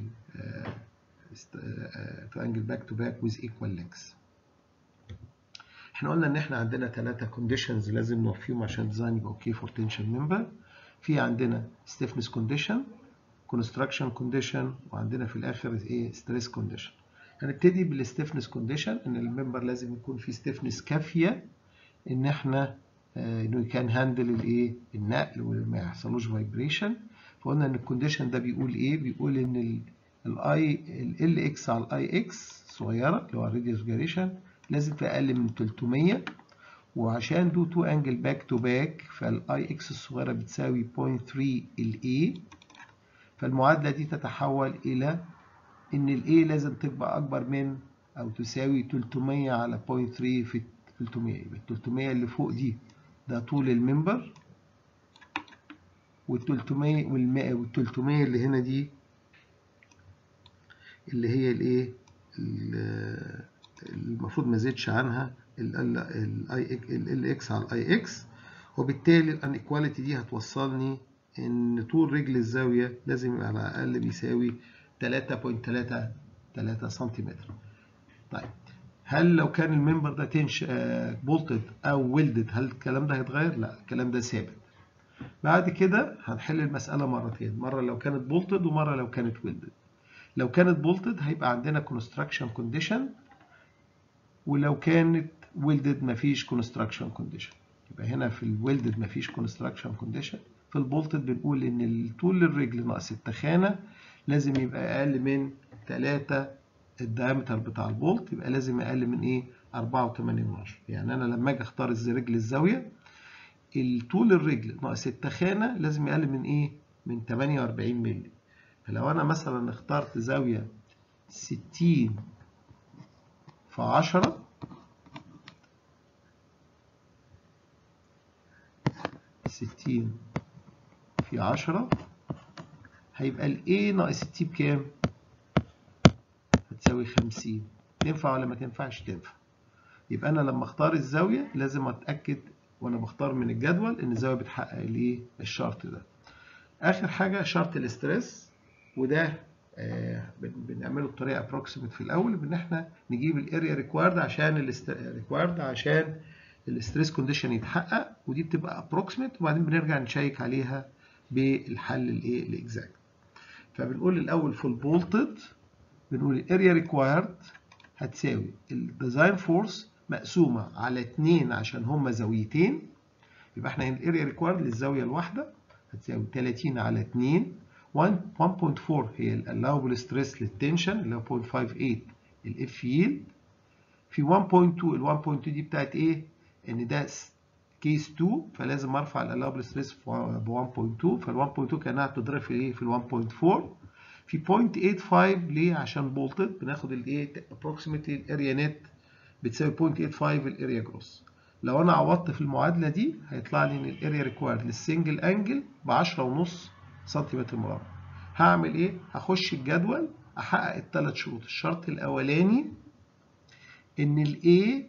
تو انجل باك تو باك with equal lengths احنا قلنا ان احنا عندنا ثلاثة كونديشنز لازم نوفيهم عشان الديزاين يبقى اوكي فور تنشن ممبر في عندنا stiffness condition construction condition وعندنا في الاخر ايه stress condition هنبتدي بالستيفنس كونديشن ان الممبر لازم يكون فيه ستيفنس كافيه ان احنا انه كان هاندل الايه النقل وما يحصلوش فايبريشن فقلنا ان الكونديشن ده بيقول ايه بيقول ان الاي ال اكس على الاي اكس صغيره اللي هو الراديوس جاريشن لازم تبقى اقل من 300 وعشان دو تو انجل باك تو باك فالاي اكس الصغيره بتساوي 0.3 الاي فالمعادله دي تتحول الى ان الاي لازم تبقى اكبر من او تساوي 300 على 0.3 في 300 يبقى 300 اللي فوق دي ده طول الممبر وال 300 وال 300 اللي هنا دي اللي هي الايه المفروض ما زيدش عنها ال اكس على الاي اكس وبالتالي الانيكواليتي دي هتوصلني ان طول رجل الزاويه لازم يبقى على الاقل بيساوي 3.33 سنتيمتر طيب هل لو كان الممبر ده تنش بولتد او ويلدد هل الكلام ده هيتغير؟ لا الكلام ده ثابت. بعد كده هنحل المسألة مرتين، مرة لو كانت بولتد ومرة لو كانت ويلدد. لو كانت بولتد هيبقى عندنا كونستراكشن كونديشن ولو كانت ويلدد مفيش كونستراكشن كونديشن. يبقى هنا في الويلدد مفيش كونستراكشن كونديشن، في البولتد بنقول ان طول الرجل ناقص التخانة لازم يبقى أقل من 3 الدايمتر بتاع البولت يبقى لازم اقل من ايه 4.8 يعني انا لما اجي اختار رجل الزاويه طول الرجل ناقص التخانه لازم يقل من ايه من 48 مللي فلو انا مثلا اخترت زاويه 60 في 10 60 في 10 هيبقى ال A ناقص ال T بكام؟ هتساوي 50 تنفع ولا ما تنفعش تنفع يبقى انا لما اختار الزاويه لازم اتاكد وانا بختار من الجدول ان الزاويه بتحقق الايه الشرط ده اخر حاجه شرط الاسترس وده آه بنعمله بطريقه ابروكسيمت في الاول بان احنا نجيب الاريا ريكوايرد عشان ريكوايرد عشان الاستريس كونديشن يتحقق ودي بتبقى ابروكسيمت وبعدين بنرجع نشيك عليها بالحل الايه الاكزاكت فبنقول الاول فول بولتد بنقول الاريا ريكوايرد هتساوي الديزاين فورس مقسومه على 2 عشان هما زاويتين يبقى احنا الاريا ريكوايرد للزاويه الواحده هتساوي 30 على 2 1.4 هي الالاوبل ستريس للتنشن اللي هو 0.58 الاف ييلد في 1.2 ال 1.2 دي بتاعت ايه؟ ان ده كيس 2 فلازم ارفع الالاوبل ستريس ب 1.2 فال 1.2 كانها بتضرب في ايه؟ في ال 1.4 في 0.85 ليه؟ عشان بولتد بناخد الايه؟ approximately الاريا نت بتساوي 0.85 الاريا جروس. لو انا عوضت في المعادله دي هيطلع لي ان الاريا ريكوايرد للسنجل انجل ب 10.5 سنتيمتر مربع. هعمل ايه؟ هخش الجدول احقق الثلاث شروط، الشرط الاولاني ان الاي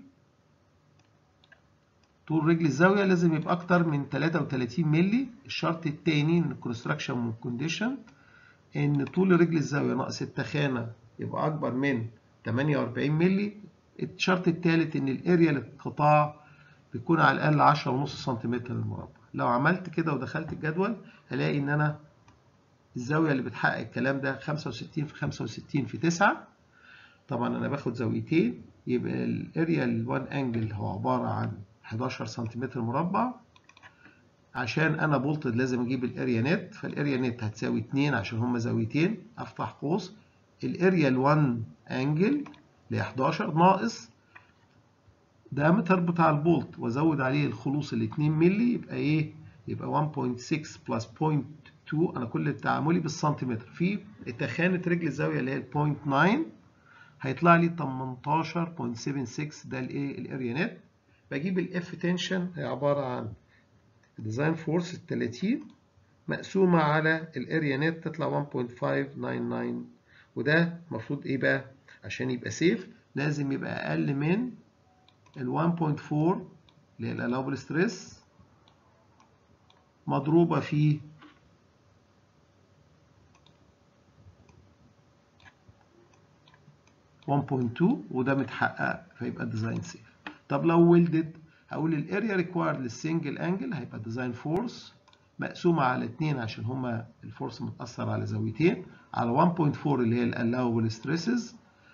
طول رجل الزاويه لازم يبقى اكتر من 33 مللي، الشرط الثاني ان الكونستراكشن كونديشن ان طول رجل الزاويه ناقص التخانه يبقى اكبر من 48 مللي الشرط الثالث ان الاريا للقطاع بيكون على الاقل 10.5 سنتيمتر المربع لو عملت كده ودخلت الجدول هلاقي ان انا الزاويه اللي بتحقق الكلام ده 65 في 65 في 9 طبعا انا باخد زاويتين يبقى الاريا الوان انجل هو عباره عن 11 سنتيمتر مربع عشان انا بولتد لازم اجيب الاريا نت فالاريا نت هتساوي 2 عشان هما زاويتين افتح قوس الاريا ال1 انجل اللي هي 11 ناقص دايمتر بتاع البولت وازود عليه الخلوص ال 2 مللي يبقى ايه؟ يبقى 1.6 بلس 0.2 انا كل تعاملي بالسنتيمتر في تخانه رجل الزاويه اللي هي 0.9 هيطلع لي 18.76 ده الايه؟ الاريا نت بجيب الاف تنشن هي عباره عن ديزاين فورس ال 30 مقسومة على الاريا نت تطلع 1.599 وده المفروض ايه بقى؟ عشان يبقى سيف لازم يبقى أقل من ال 1.4 اللي هي الألاوبل ستريس مضروبة في وده متحقق فيبقى ديزاين سيف طب لو ويلدد هقول الاريا ريكوايرد للسنجل انجل هيبقى ديزاين فورس مقسومه على 2 عشان هما الفورس متاثر على زاويتين على 1.4 اللي هي الالاوبل ستريسز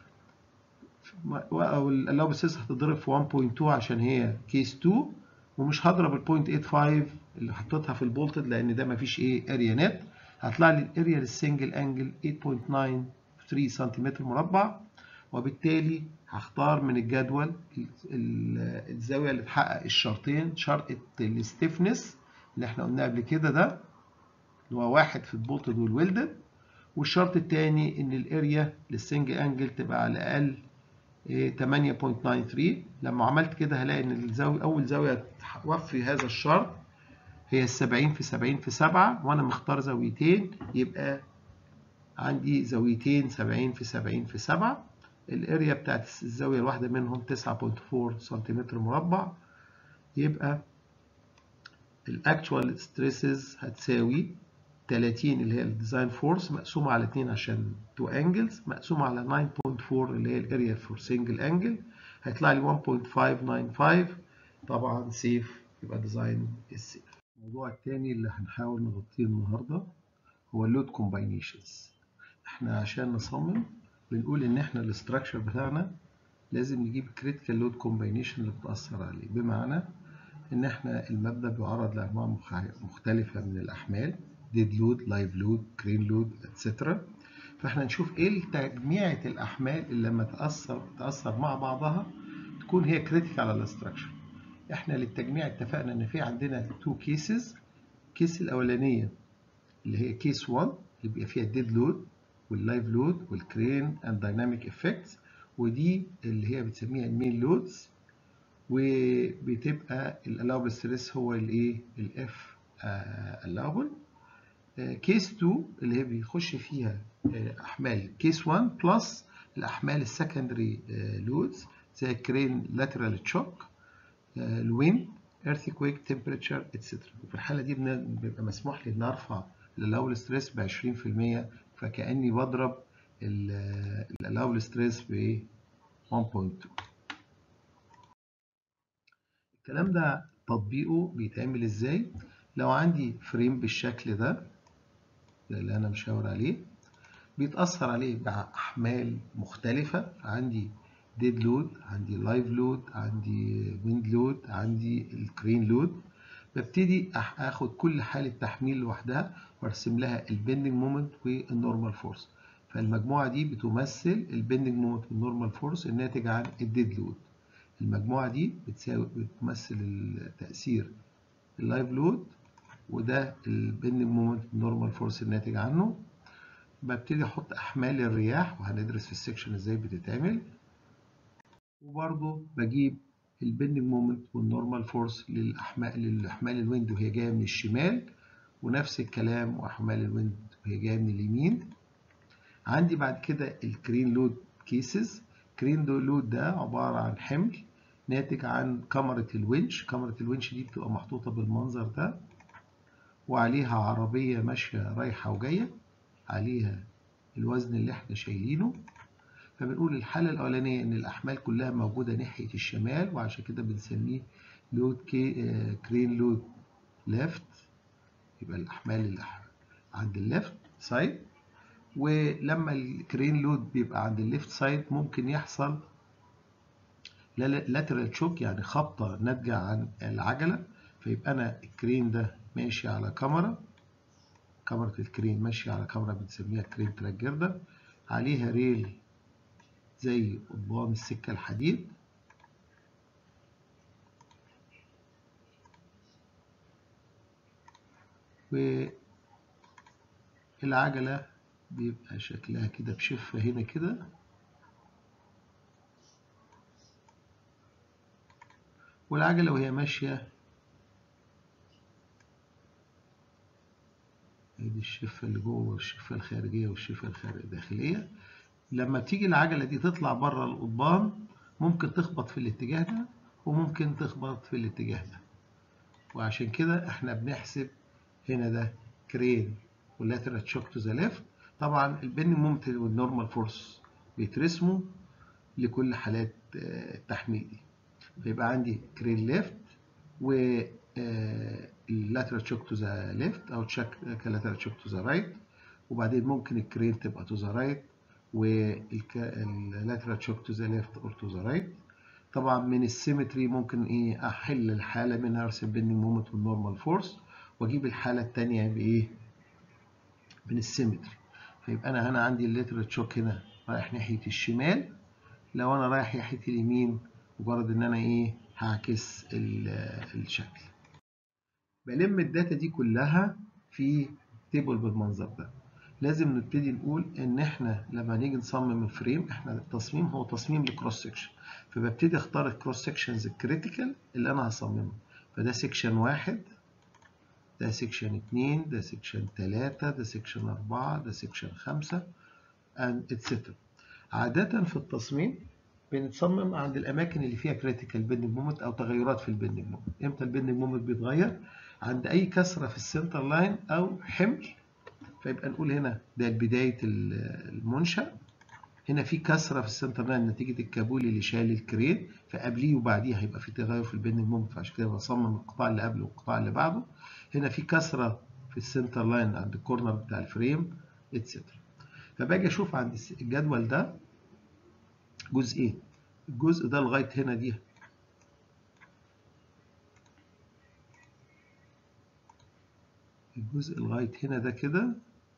او الالاوبل ستريس هتضرب في 1.2 عشان هي كيس 2 ومش هضرب ال 0.85 اللي حطيتها في البولتد لان ده مفيش ايه اريا نت هطلع لي الاريا للسنجل انجل 8.93 سنتيمتر مربع وبالتالي هختار من الجدول الزاويه اللي تحقق الشرطين شرط الستيفنس اللي احنا قلناه قبل كده ده اللي هو واحد في البولتد والويلدد والشرط الثاني ان الاريا للسنجل انجل تبقى على الاقل 8.93 لما عملت كده هلاقي ان الزاويه اول زاويه توفي هذا الشرط هي ال 70 في 70 في 7 وانا مختار زاويتين يبقى عندي زاويتين 70 في 70 في 7 الاريا بتاعت الزاويه الواحده منهم 9.4 سنتيمتر مربع يبقى الاكتوال ستريسز هتساوي 30 اللي هي الديزاين فورس مقسومه على 2 عشان 2 انجلز مقسومه على 9.4 اللي هي الاريا فور سنجل انجل هيطلع لي 1.595 طبعا سيف يبقى ديزاين السيف الموضوع الثاني اللي هنحاول نغطيه النهارده هو اللود كومباينيشنز احنا عشان نصمم بنقول ان احنا الاستراكشر بتاعنا لازم نجيب كريتيكال لود كومباينيشن اللي بتاثر عليه بمعنى ان احنا المبنى بيعرض لانواع مختلفه من الاحمال ديد لود لايف لود كرين لود اتسترا فاحنا نشوف ايه تجميعة الاحمال اللي لما تاثر تاثر مع بعضها تكون هي كريتيكال على الاستراكشر احنا للتجميع اتفقنا ان في عندنا تو كيسز الكيس الاولانيه اللي هي كيس 1 اللي بيبقى فيها الديد لود واللايف لود والكرين اند دايناميك افكتس ودي اللي هي بتسميها المين لودز وبتبقى الالاوبل ستريس هو الايه الاف الاوبل كيس 2 اللي هي بيخش فيها احمال كيس 1 بلس الاحمال السكندري لودز زي الكرين لاترال تشوك الويند earthquake temperature etc وفي الحاله دي بيبقى مسموح لي ان ارفع الالاول ستريس ب 20% فكاني بضرب الالاول ستريس ب 1.2 الكلام ده تطبيقه بيتعمل ازاي لو عندي فريم بالشكل ده اللي انا مشاور عليه بيتاثر عليه باحمال مختلفه عندي ديد لود عندي لايف لود عندي ويند لود عندي الكرين لود ببتدي اخد كل حاله تحميل لوحدها وارسم لها البندنج مومنت والنورمال فورس فالمجموعه دي بتمثل البندنج مومنت والنورمال فورس الناتج عن الديد لود المجموعه دي بتساوي بتمثل التاثير اللايف لود وده البندنج مومنت والنورمال فورس الناتج عنه ببتدي احط احمال الرياح وهندرس في السكشن ازاي بتتعمل وبرضه بجيب البندنج مومنت والنورمال فورس للاحمال للاحمال الويند وهي جايه من الشمال ونفس الكلام واحمال الويند وهي جايه من اليمين عندي بعد كده الكرين لود كيسز كرين لود ده عباره عن حمل ناتج عن كاميرا الونش كاميرا الونش دي بتبقى محطوطه بالمنظر ده وعليها عربيه ماشيه رايحه وجايه عليها الوزن اللي احنا شايلينه فبنقول الحالة الأولانية إن الأحمال كلها موجودة ناحية الشمال وعشان كده بنسميه لود كي آه كرين لود ليفت يبقى الأحمال اللي عند الليفت سايد ولما الكرين لود بيبقى عند الليفت سايد ممكن يحصل لاترال تشوك يعني خبطة ناتجة عن العجلة فيبقى أنا الكرين ده ماشي على كاميرا كاميرا الكرين ماشية على كاميرا بنسميها كرين تراك جردر عليها ريل زي قضبان السكة الحديد والعجلة بيبقى شكلها كده بشفة هنا كده والعجلة وهي ماشية ادي الشفة اللي جوه والشفة الخارجية والشفة الداخلية لما تيجي العجلة دي تطلع بره القضبان ممكن تخبط في الاتجاه ده وممكن تخبط في الاتجاه ده وعشان كده احنا بنحسب هنا ده كرين واللاترال تشوك تو ذا ليفت طبعا البندنج مومنت والنورمال فورس بيترسموا لكل حالات التحميل دي فيبقى عندي كرين ليفت و اللاترال تشوك تو ذا ليفت او تشيك كلاترال تشوك تو ذا رايت وبعدين ممكن الكرين تبقى تو ذا رايت واللاترال تشوك تو ذا ليفت اور تو ذا رايت طبعا من السيمتري ممكن ايه احل الحاله منها ارسم بيندنج مومنت والنورمال فورس واجيب الحاله الثانيه بايه من السيمتري فيبقى انا هنا عندي اللاترال تشوك هنا رايح ناحيه الشمال لو انا رايح ناحيه اليمين مجرد ان انا ايه هعكس الشكل بلم الداتا دي كلها في تيبل بالمنظر ده لازم نبتدي نقول ان احنا لما نيجي نصمم الفريم احنا التصميم هو تصميم لكروس سكشن فببتدي اختار الكروس سكشنز الكريتيكال اللي انا هصممه فده سكشن واحد ده سكشن اتنين ده سكشن تلاتة ده سكشن أربعة ده سكشن خمسة and etc. عادة في التصميم بنتصمم عند الأماكن اللي فيها critical bending moment أو تغيرات في البندنج مومنت إمتى البندنج مومنت بيتغير؟ عند أي كسرة في السنتر لاين أو حمل فيبقى نقول هنا ده بداية المنشأ هنا في كسرة في السنتر لاين نتيجة الكابولي اللي شال الكرين فقبليه وبعديه هيبقى في تغير في البندنج مومنت فعشان كده بصمم القطاع اللي قبله والقطاع اللي بعده هنا في كسرة في السنتر لاين عند الكورنر بتاع الفريم اتسترا فباجي اشوف عند الجدول ده جزئين الجزء ده لغاية هنا دي الجزء لغاية هنا ده كده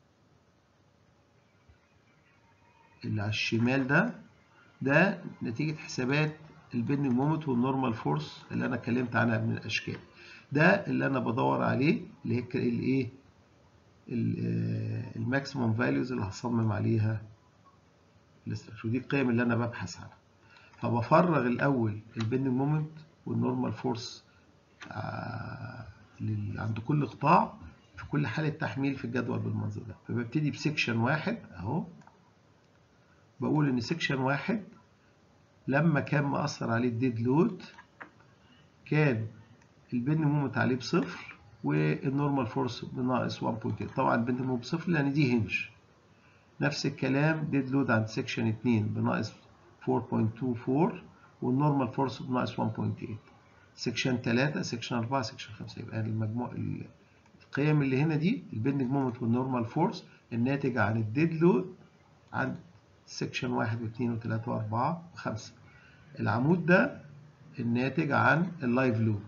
اللي على الشمال ده ده نتيجة حسابات البندنج مومنت والنورمال فورس اللي انا اتكلمت عنها من الاشكال ده اللي انا بدور عليه اللي هي الايه الماكسيموم فاليوز اللي هصمم عليها الاستراكشر ودي القيم اللي انا ببحث عنها فبفرغ الاول البندنج مومنت والنورمال فورس عند كل قطاع في كل حالة تحميل في الجدول بالمنظر ده فببتدي بسكشن واحد اهو بقول ان سكشن واحد لما كان مأثر عليه الديد لود كان البند مومنت عليه بصفر والنورمال فورس بناقص 1.8 طبعا البند مومنت بصفر لان دي هنج نفس الكلام ديد لود عند سكشن 2 بناقص 4.24 والنورمال فورس بناقص 1.8 سكشن 3 سكشن 4 سكشن 5 يبقى المجموع القيم اللي هنا دي البندنج مومنت والنورمال فورس الناتج عن الديد لود عند سكشن 1 و2 و3 و4 و5 العمود ده الناتج عن اللايف لود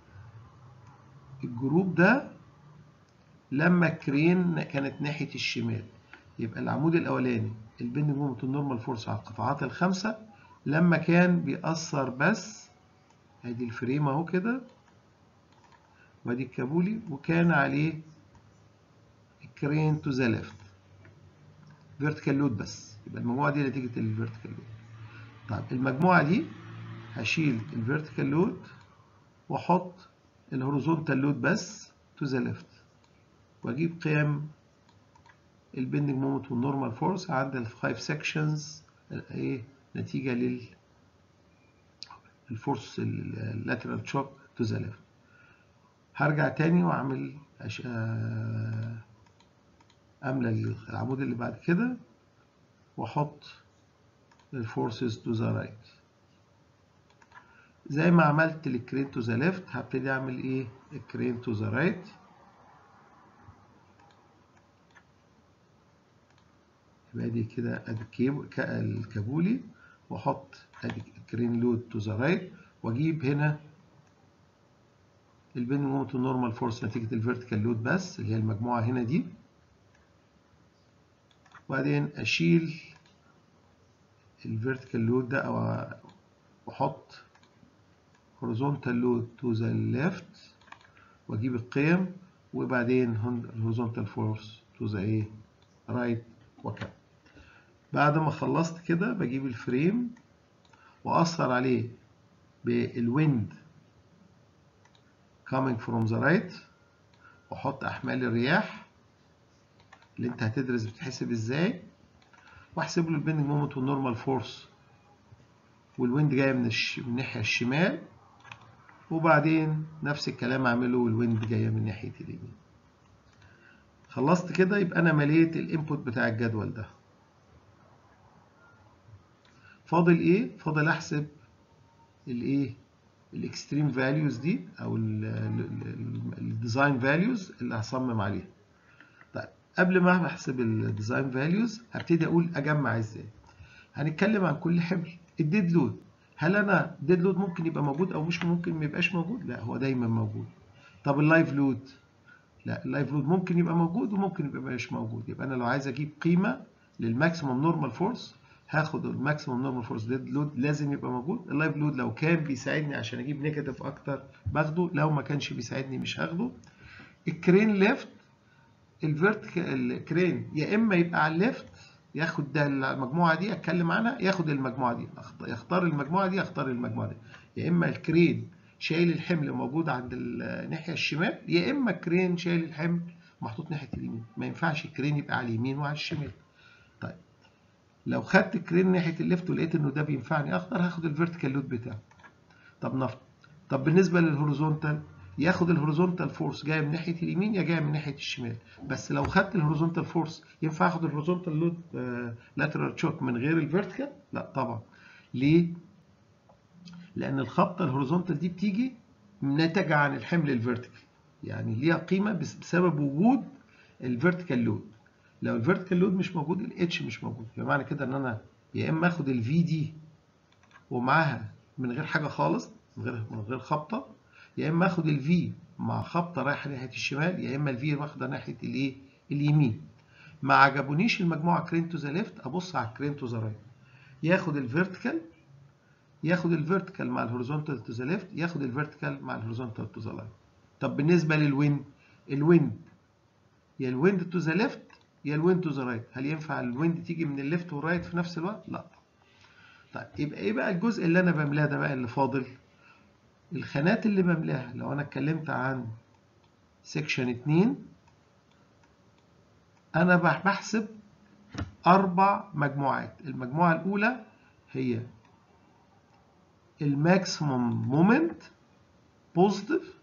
الجروب ده لما الكرين كانت ناحية الشمال يبقى العمود الأولاني البندنج مومنت والنورمال فورس على القطاعات الخمسة لما كان بيأثر بس ادي الفريم اهو كده وادي الكابولي وكان عليه الكرين تو ذا ليفت فيرتيكال لود بس يبقى المجموعة دي نتيجة الفيرتيكال لود طيب المجموعة دي هشيل الفيرتيكال لود واحط الهوريزونتال لود بس تو ذا ليفت واجيب قيم البندنج مومنت والنورمال فورس عند الفايف سكشنز ايه نتيجة لل الفورس اللاترال شوك تو ذا ليفت هرجع تاني واعمل أش... املى العمود اللي بعد كده واحط الفورسز تو ذا رايت زي ما عملت الكرين تو ذا ليفت هبتدي اعمل ايه الكرين تو ذا رايت يبقى دي كده ادي الكابولي واحط ادي الكرين لود تو ذا رايت واجيب هنا البين مومنت والنورمال فورس نتيجة الفيرتيكال لود بس اللي هي المجموعة هنا دي وبعدين اشيل الفيرتيكال لود ده او واحط horizontal load to the left واجيب القيم وبعدين horizontal force to the ايه right وكذا بعد ما خلصت كده بجيب الفريم واثر عليه بالويند coming from the right واحط احمال الرياح اللي انت هتدرس بتحسب ازاي واحسب له البندنج مومنت والنورمال فورس والويند جايه من, الش... من الناحيه الشمال وبعدين نفس الكلام اعمله والويند جايه من ناحيه اليمين خلصت كده يبقى انا مليت الانبوت بتاع الجدول ده فاضل ايه فاضل احسب الايه الاكستريم فاليوز دي او الديزاين فاليوز اللي هصمم عليها طيب قبل ما احسب الديزاين فاليوز هبتدي اقول اجمع ازاي هنتكلم عن كل حمل الديد لود هل انا ديد لود ممكن يبقى موجود او مش ممكن ما يبقاش موجود لا هو دايما موجود طب اللايف لود لا اللايف لود ممكن يبقى موجود وممكن يبقى مش موجود يبقى انا لو عايز اجيب قيمه للماكسيموم نورمال فورس هاخد الماكسيموم نورمال فورس ديد لود لازم يبقى موجود اللايف لود لو كان بيساعدني عشان اجيب نيجاتيف اكتر باخده لو ما كانش بيساعدني مش هاخده الكرين ليفت الفيرتيكال الكرين يا اما يبقى على الليفت ياخد ده المجموعه دي اتكلم عنها ياخد المجموعه دي يختار المجموعه دي يختار المجموعه دي يا اما الكرين شايل الحمل موجود عند الناحيه الشمال يا اما الكرين شايل الحمل محطوط ناحيه اليمين ما ينفعش الكرين يبقى على اليمين وعلى الشمال طيب لو خدت الكرين ناحيه الليفت ولقيت انه ده بينفعني اختار هاخد الفيرتيكال لود بتاعه طب نفط طب بالنسبه للهوريزونتال ياخد الهوريزونتال فورس جايه من ناحيه اليمين يا جايه من ناحيه الشمال بس لو خدت الهوريزونتال فورس ينفع اخد الهوريزونتال لود لاترال تشوك من غير الفيرتيكال لا طبعا ليه لان الخبطه الهوريزونتال دي بتيجي ناتجه عن الحمل الفيرتيكال يعني ليها قيمه بسبب وجود الفيرتيكال لود لو الفيرتيكال لود مش موجود الاتش مش موجود بمعنى كده ان انا يا اما اخد الفي دي ومعاها من غير حاجه خالص من غير من غير خبطه يا اما اخد الفي مع خبطه رايحه ناحيه الشمال يا اما الفي واخده ناحيه الايه اليمين ما عجبونيش المجموعه كرين تو ذا ليفت ابص على الكرين تو ذا رايت ياخد الفيرتيكال ياخد الفيرتيكال مع الهوريزونتال تو ذا ليفت ياخد الفيرتيكال مع الهوريزونتال تو ذا رايت طب بالنسبه للويند الويند يا الويند تو ذا ليفت يا الويند تو ذا رايت هل ينفع الويند تيجي من الليفت والرايت في نفس الوقت لا طيب يبقى ايه بقى الجزء اللي انا بملاه ده بقى اللي فاضل الخانات اللي بملاها لو انا اتكلمت عن سيكشن 2 انا بحسب اربع مجموعات المجموعه الاولى هي الماكسيموم مومنت بوزيتيف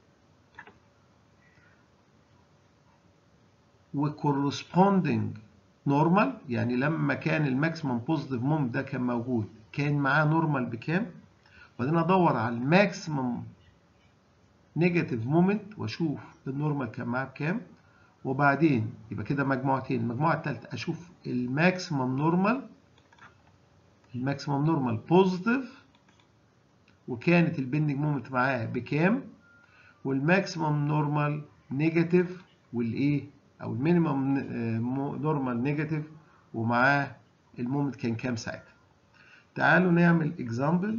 وكورسبوندنج نورمال يعني لما كان الماكسيموم بوزيتيف مومنت ده كان موجود كان معاه نورمال بكام وبعدين ادور على الماكسيموم نيجاتيف مومنت واشوف النورمال كان معاه بكام وبعدين يبقى كده مجموعتين المجموعه الثالثه اشوف الماكسيموم نورمال الماكسيموم نورمال بوزيتيف وكانت البندنج مومنت معاه بكام والماكسيموم نورمال نيجاتيف والايه او المينيمم نورمال نيجاتيف ومعاه المومنت كان كام ساعتها تعالوا نعمل اكزامبل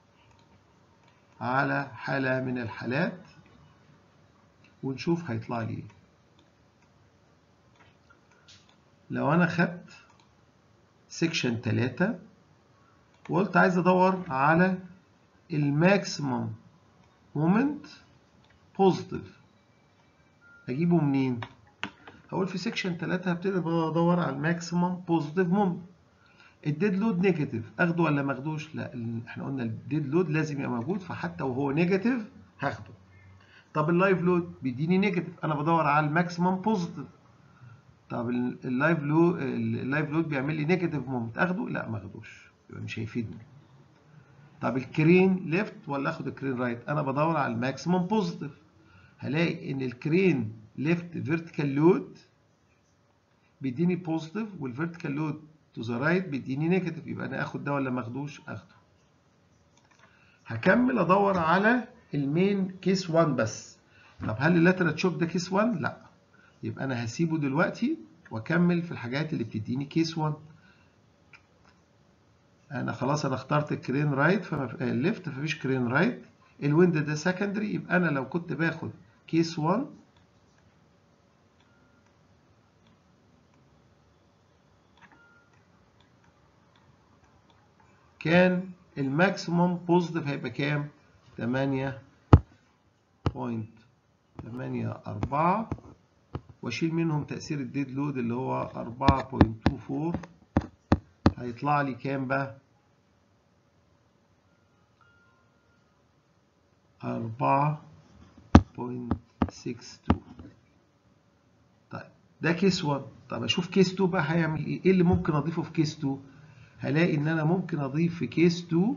على حالة من الحالات ونشوف هيطلع لي ايه لو انا خدت سيكشن 3 وقلت عايز ادور على الماكسيمم مومنت بوزيتيف اجيبه منين هقول في سيكشن 3 هبتدي ادور على الماكسيمم بوزيتيف مومنت الديد لود نيجاتيف اخده ولا ما اخدوش لا احنا قلنا الديد لود لازم يبقى موجود فحتى وهو نيجاتيف هاخده طب اللايف لود بيديني نيجاتيف انا بدور على الماكسيمم بوزيتيف طب اللايف لود اللايف لود بيعمل لي نيجاتيف مومنت اخده لا ما اخدوش يبقى مش هيفيدني طب الكرين ليفت ولا اخد الكرين رايت انا بدور على الماكسيمم بوزيتيف هلاقي ان الكرين ليفت فيرتيكال لود بيديني بوزيتيف والفيرتيكال لود تو ذا رايت بيديني نيجاتيف يبقى انا اخد ده ولا ما اخدوش اخده هكمل ادور على المين كيس 1 بس طب هل اللاترال تشوك ده كيس 1 لا يبقى انا هسيبه دلوقتي واكمل في الحاجات اللي بتديني كيس 1 انا خلاص انا اخترت الكرين رايت فما ليفت فمفيش كرين رايت الويند ده سكندري يبقى انا لو كنت باخد كيس 1 كان الماكسيموم بوزيتيف هيبقى كام؟ 8.84 واشيل منهم تأثير الديد لود اللي هو 4.24 هيطلع لي كام بقى؟ 4.62 طيب ده كيس 1 طب اشوف كيس 2 بقى هيعمل ايه؟ ايه اللي ممكن اضيفه في كيس 2؟ هلاقي ان انا ممكن اضيف في كيس 2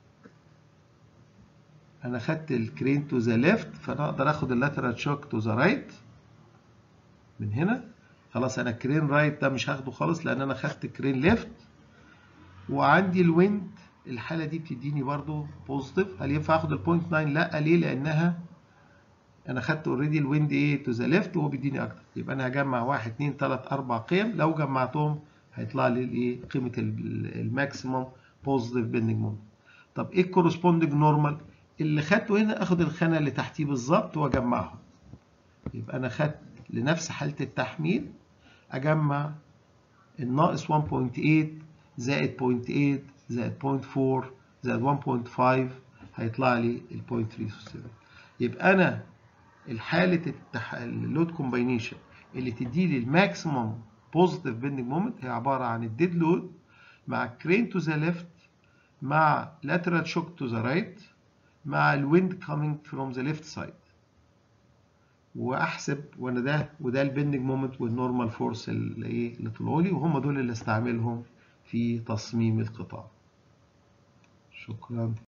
انا خدت الكرين تو ذا ليفت فانا اقدر اخد اللاترال شوك تو ذا رايت من هنا خلاص انا الكرين رايت ده مش هاخده خالص لان انا خدت كرين ليفت وعندي الويند الحاله دي بتديني برضو بوزيتيف هل ينفع اخد البوينت 9 لا ليه لانها انا خدت اوريدي الويند ايه تو ذا ليفت وهو بيديني اكتر يبقى انا هجمع 1 2 3 4 قيم لو جمعتهم هيطلع لي الايه قيمه الماكسيمم بوزيتيف بيندنج مومنت طب ايه الكورسبوندنج نورمال اللي خدته هنا اخد الخانه اللي تحتيه بالظبط واجمعهم يبقى انا خدت لنفس حاله التحميل اجمع الناقص 1.8 زائد 0.8 زائد 0.4 زائد 1.5 هيطلع لي ال 0.367 يبقى انا الحاله التح... اللود كومباينيشن اللي تدي لي الماكسيمم بوزيتيف بيندنج مومنت هي عباره عن الديد لود مع كرين تو ذا ليفت مع lateral shock to the right مع الويند coming from the left side واحسب وانا ده وده البندنج مومنت والنورمال فورس اللي ايه اللي طلعوا لي وهم دول اللي استعملهم في تصميم القطاع شكرا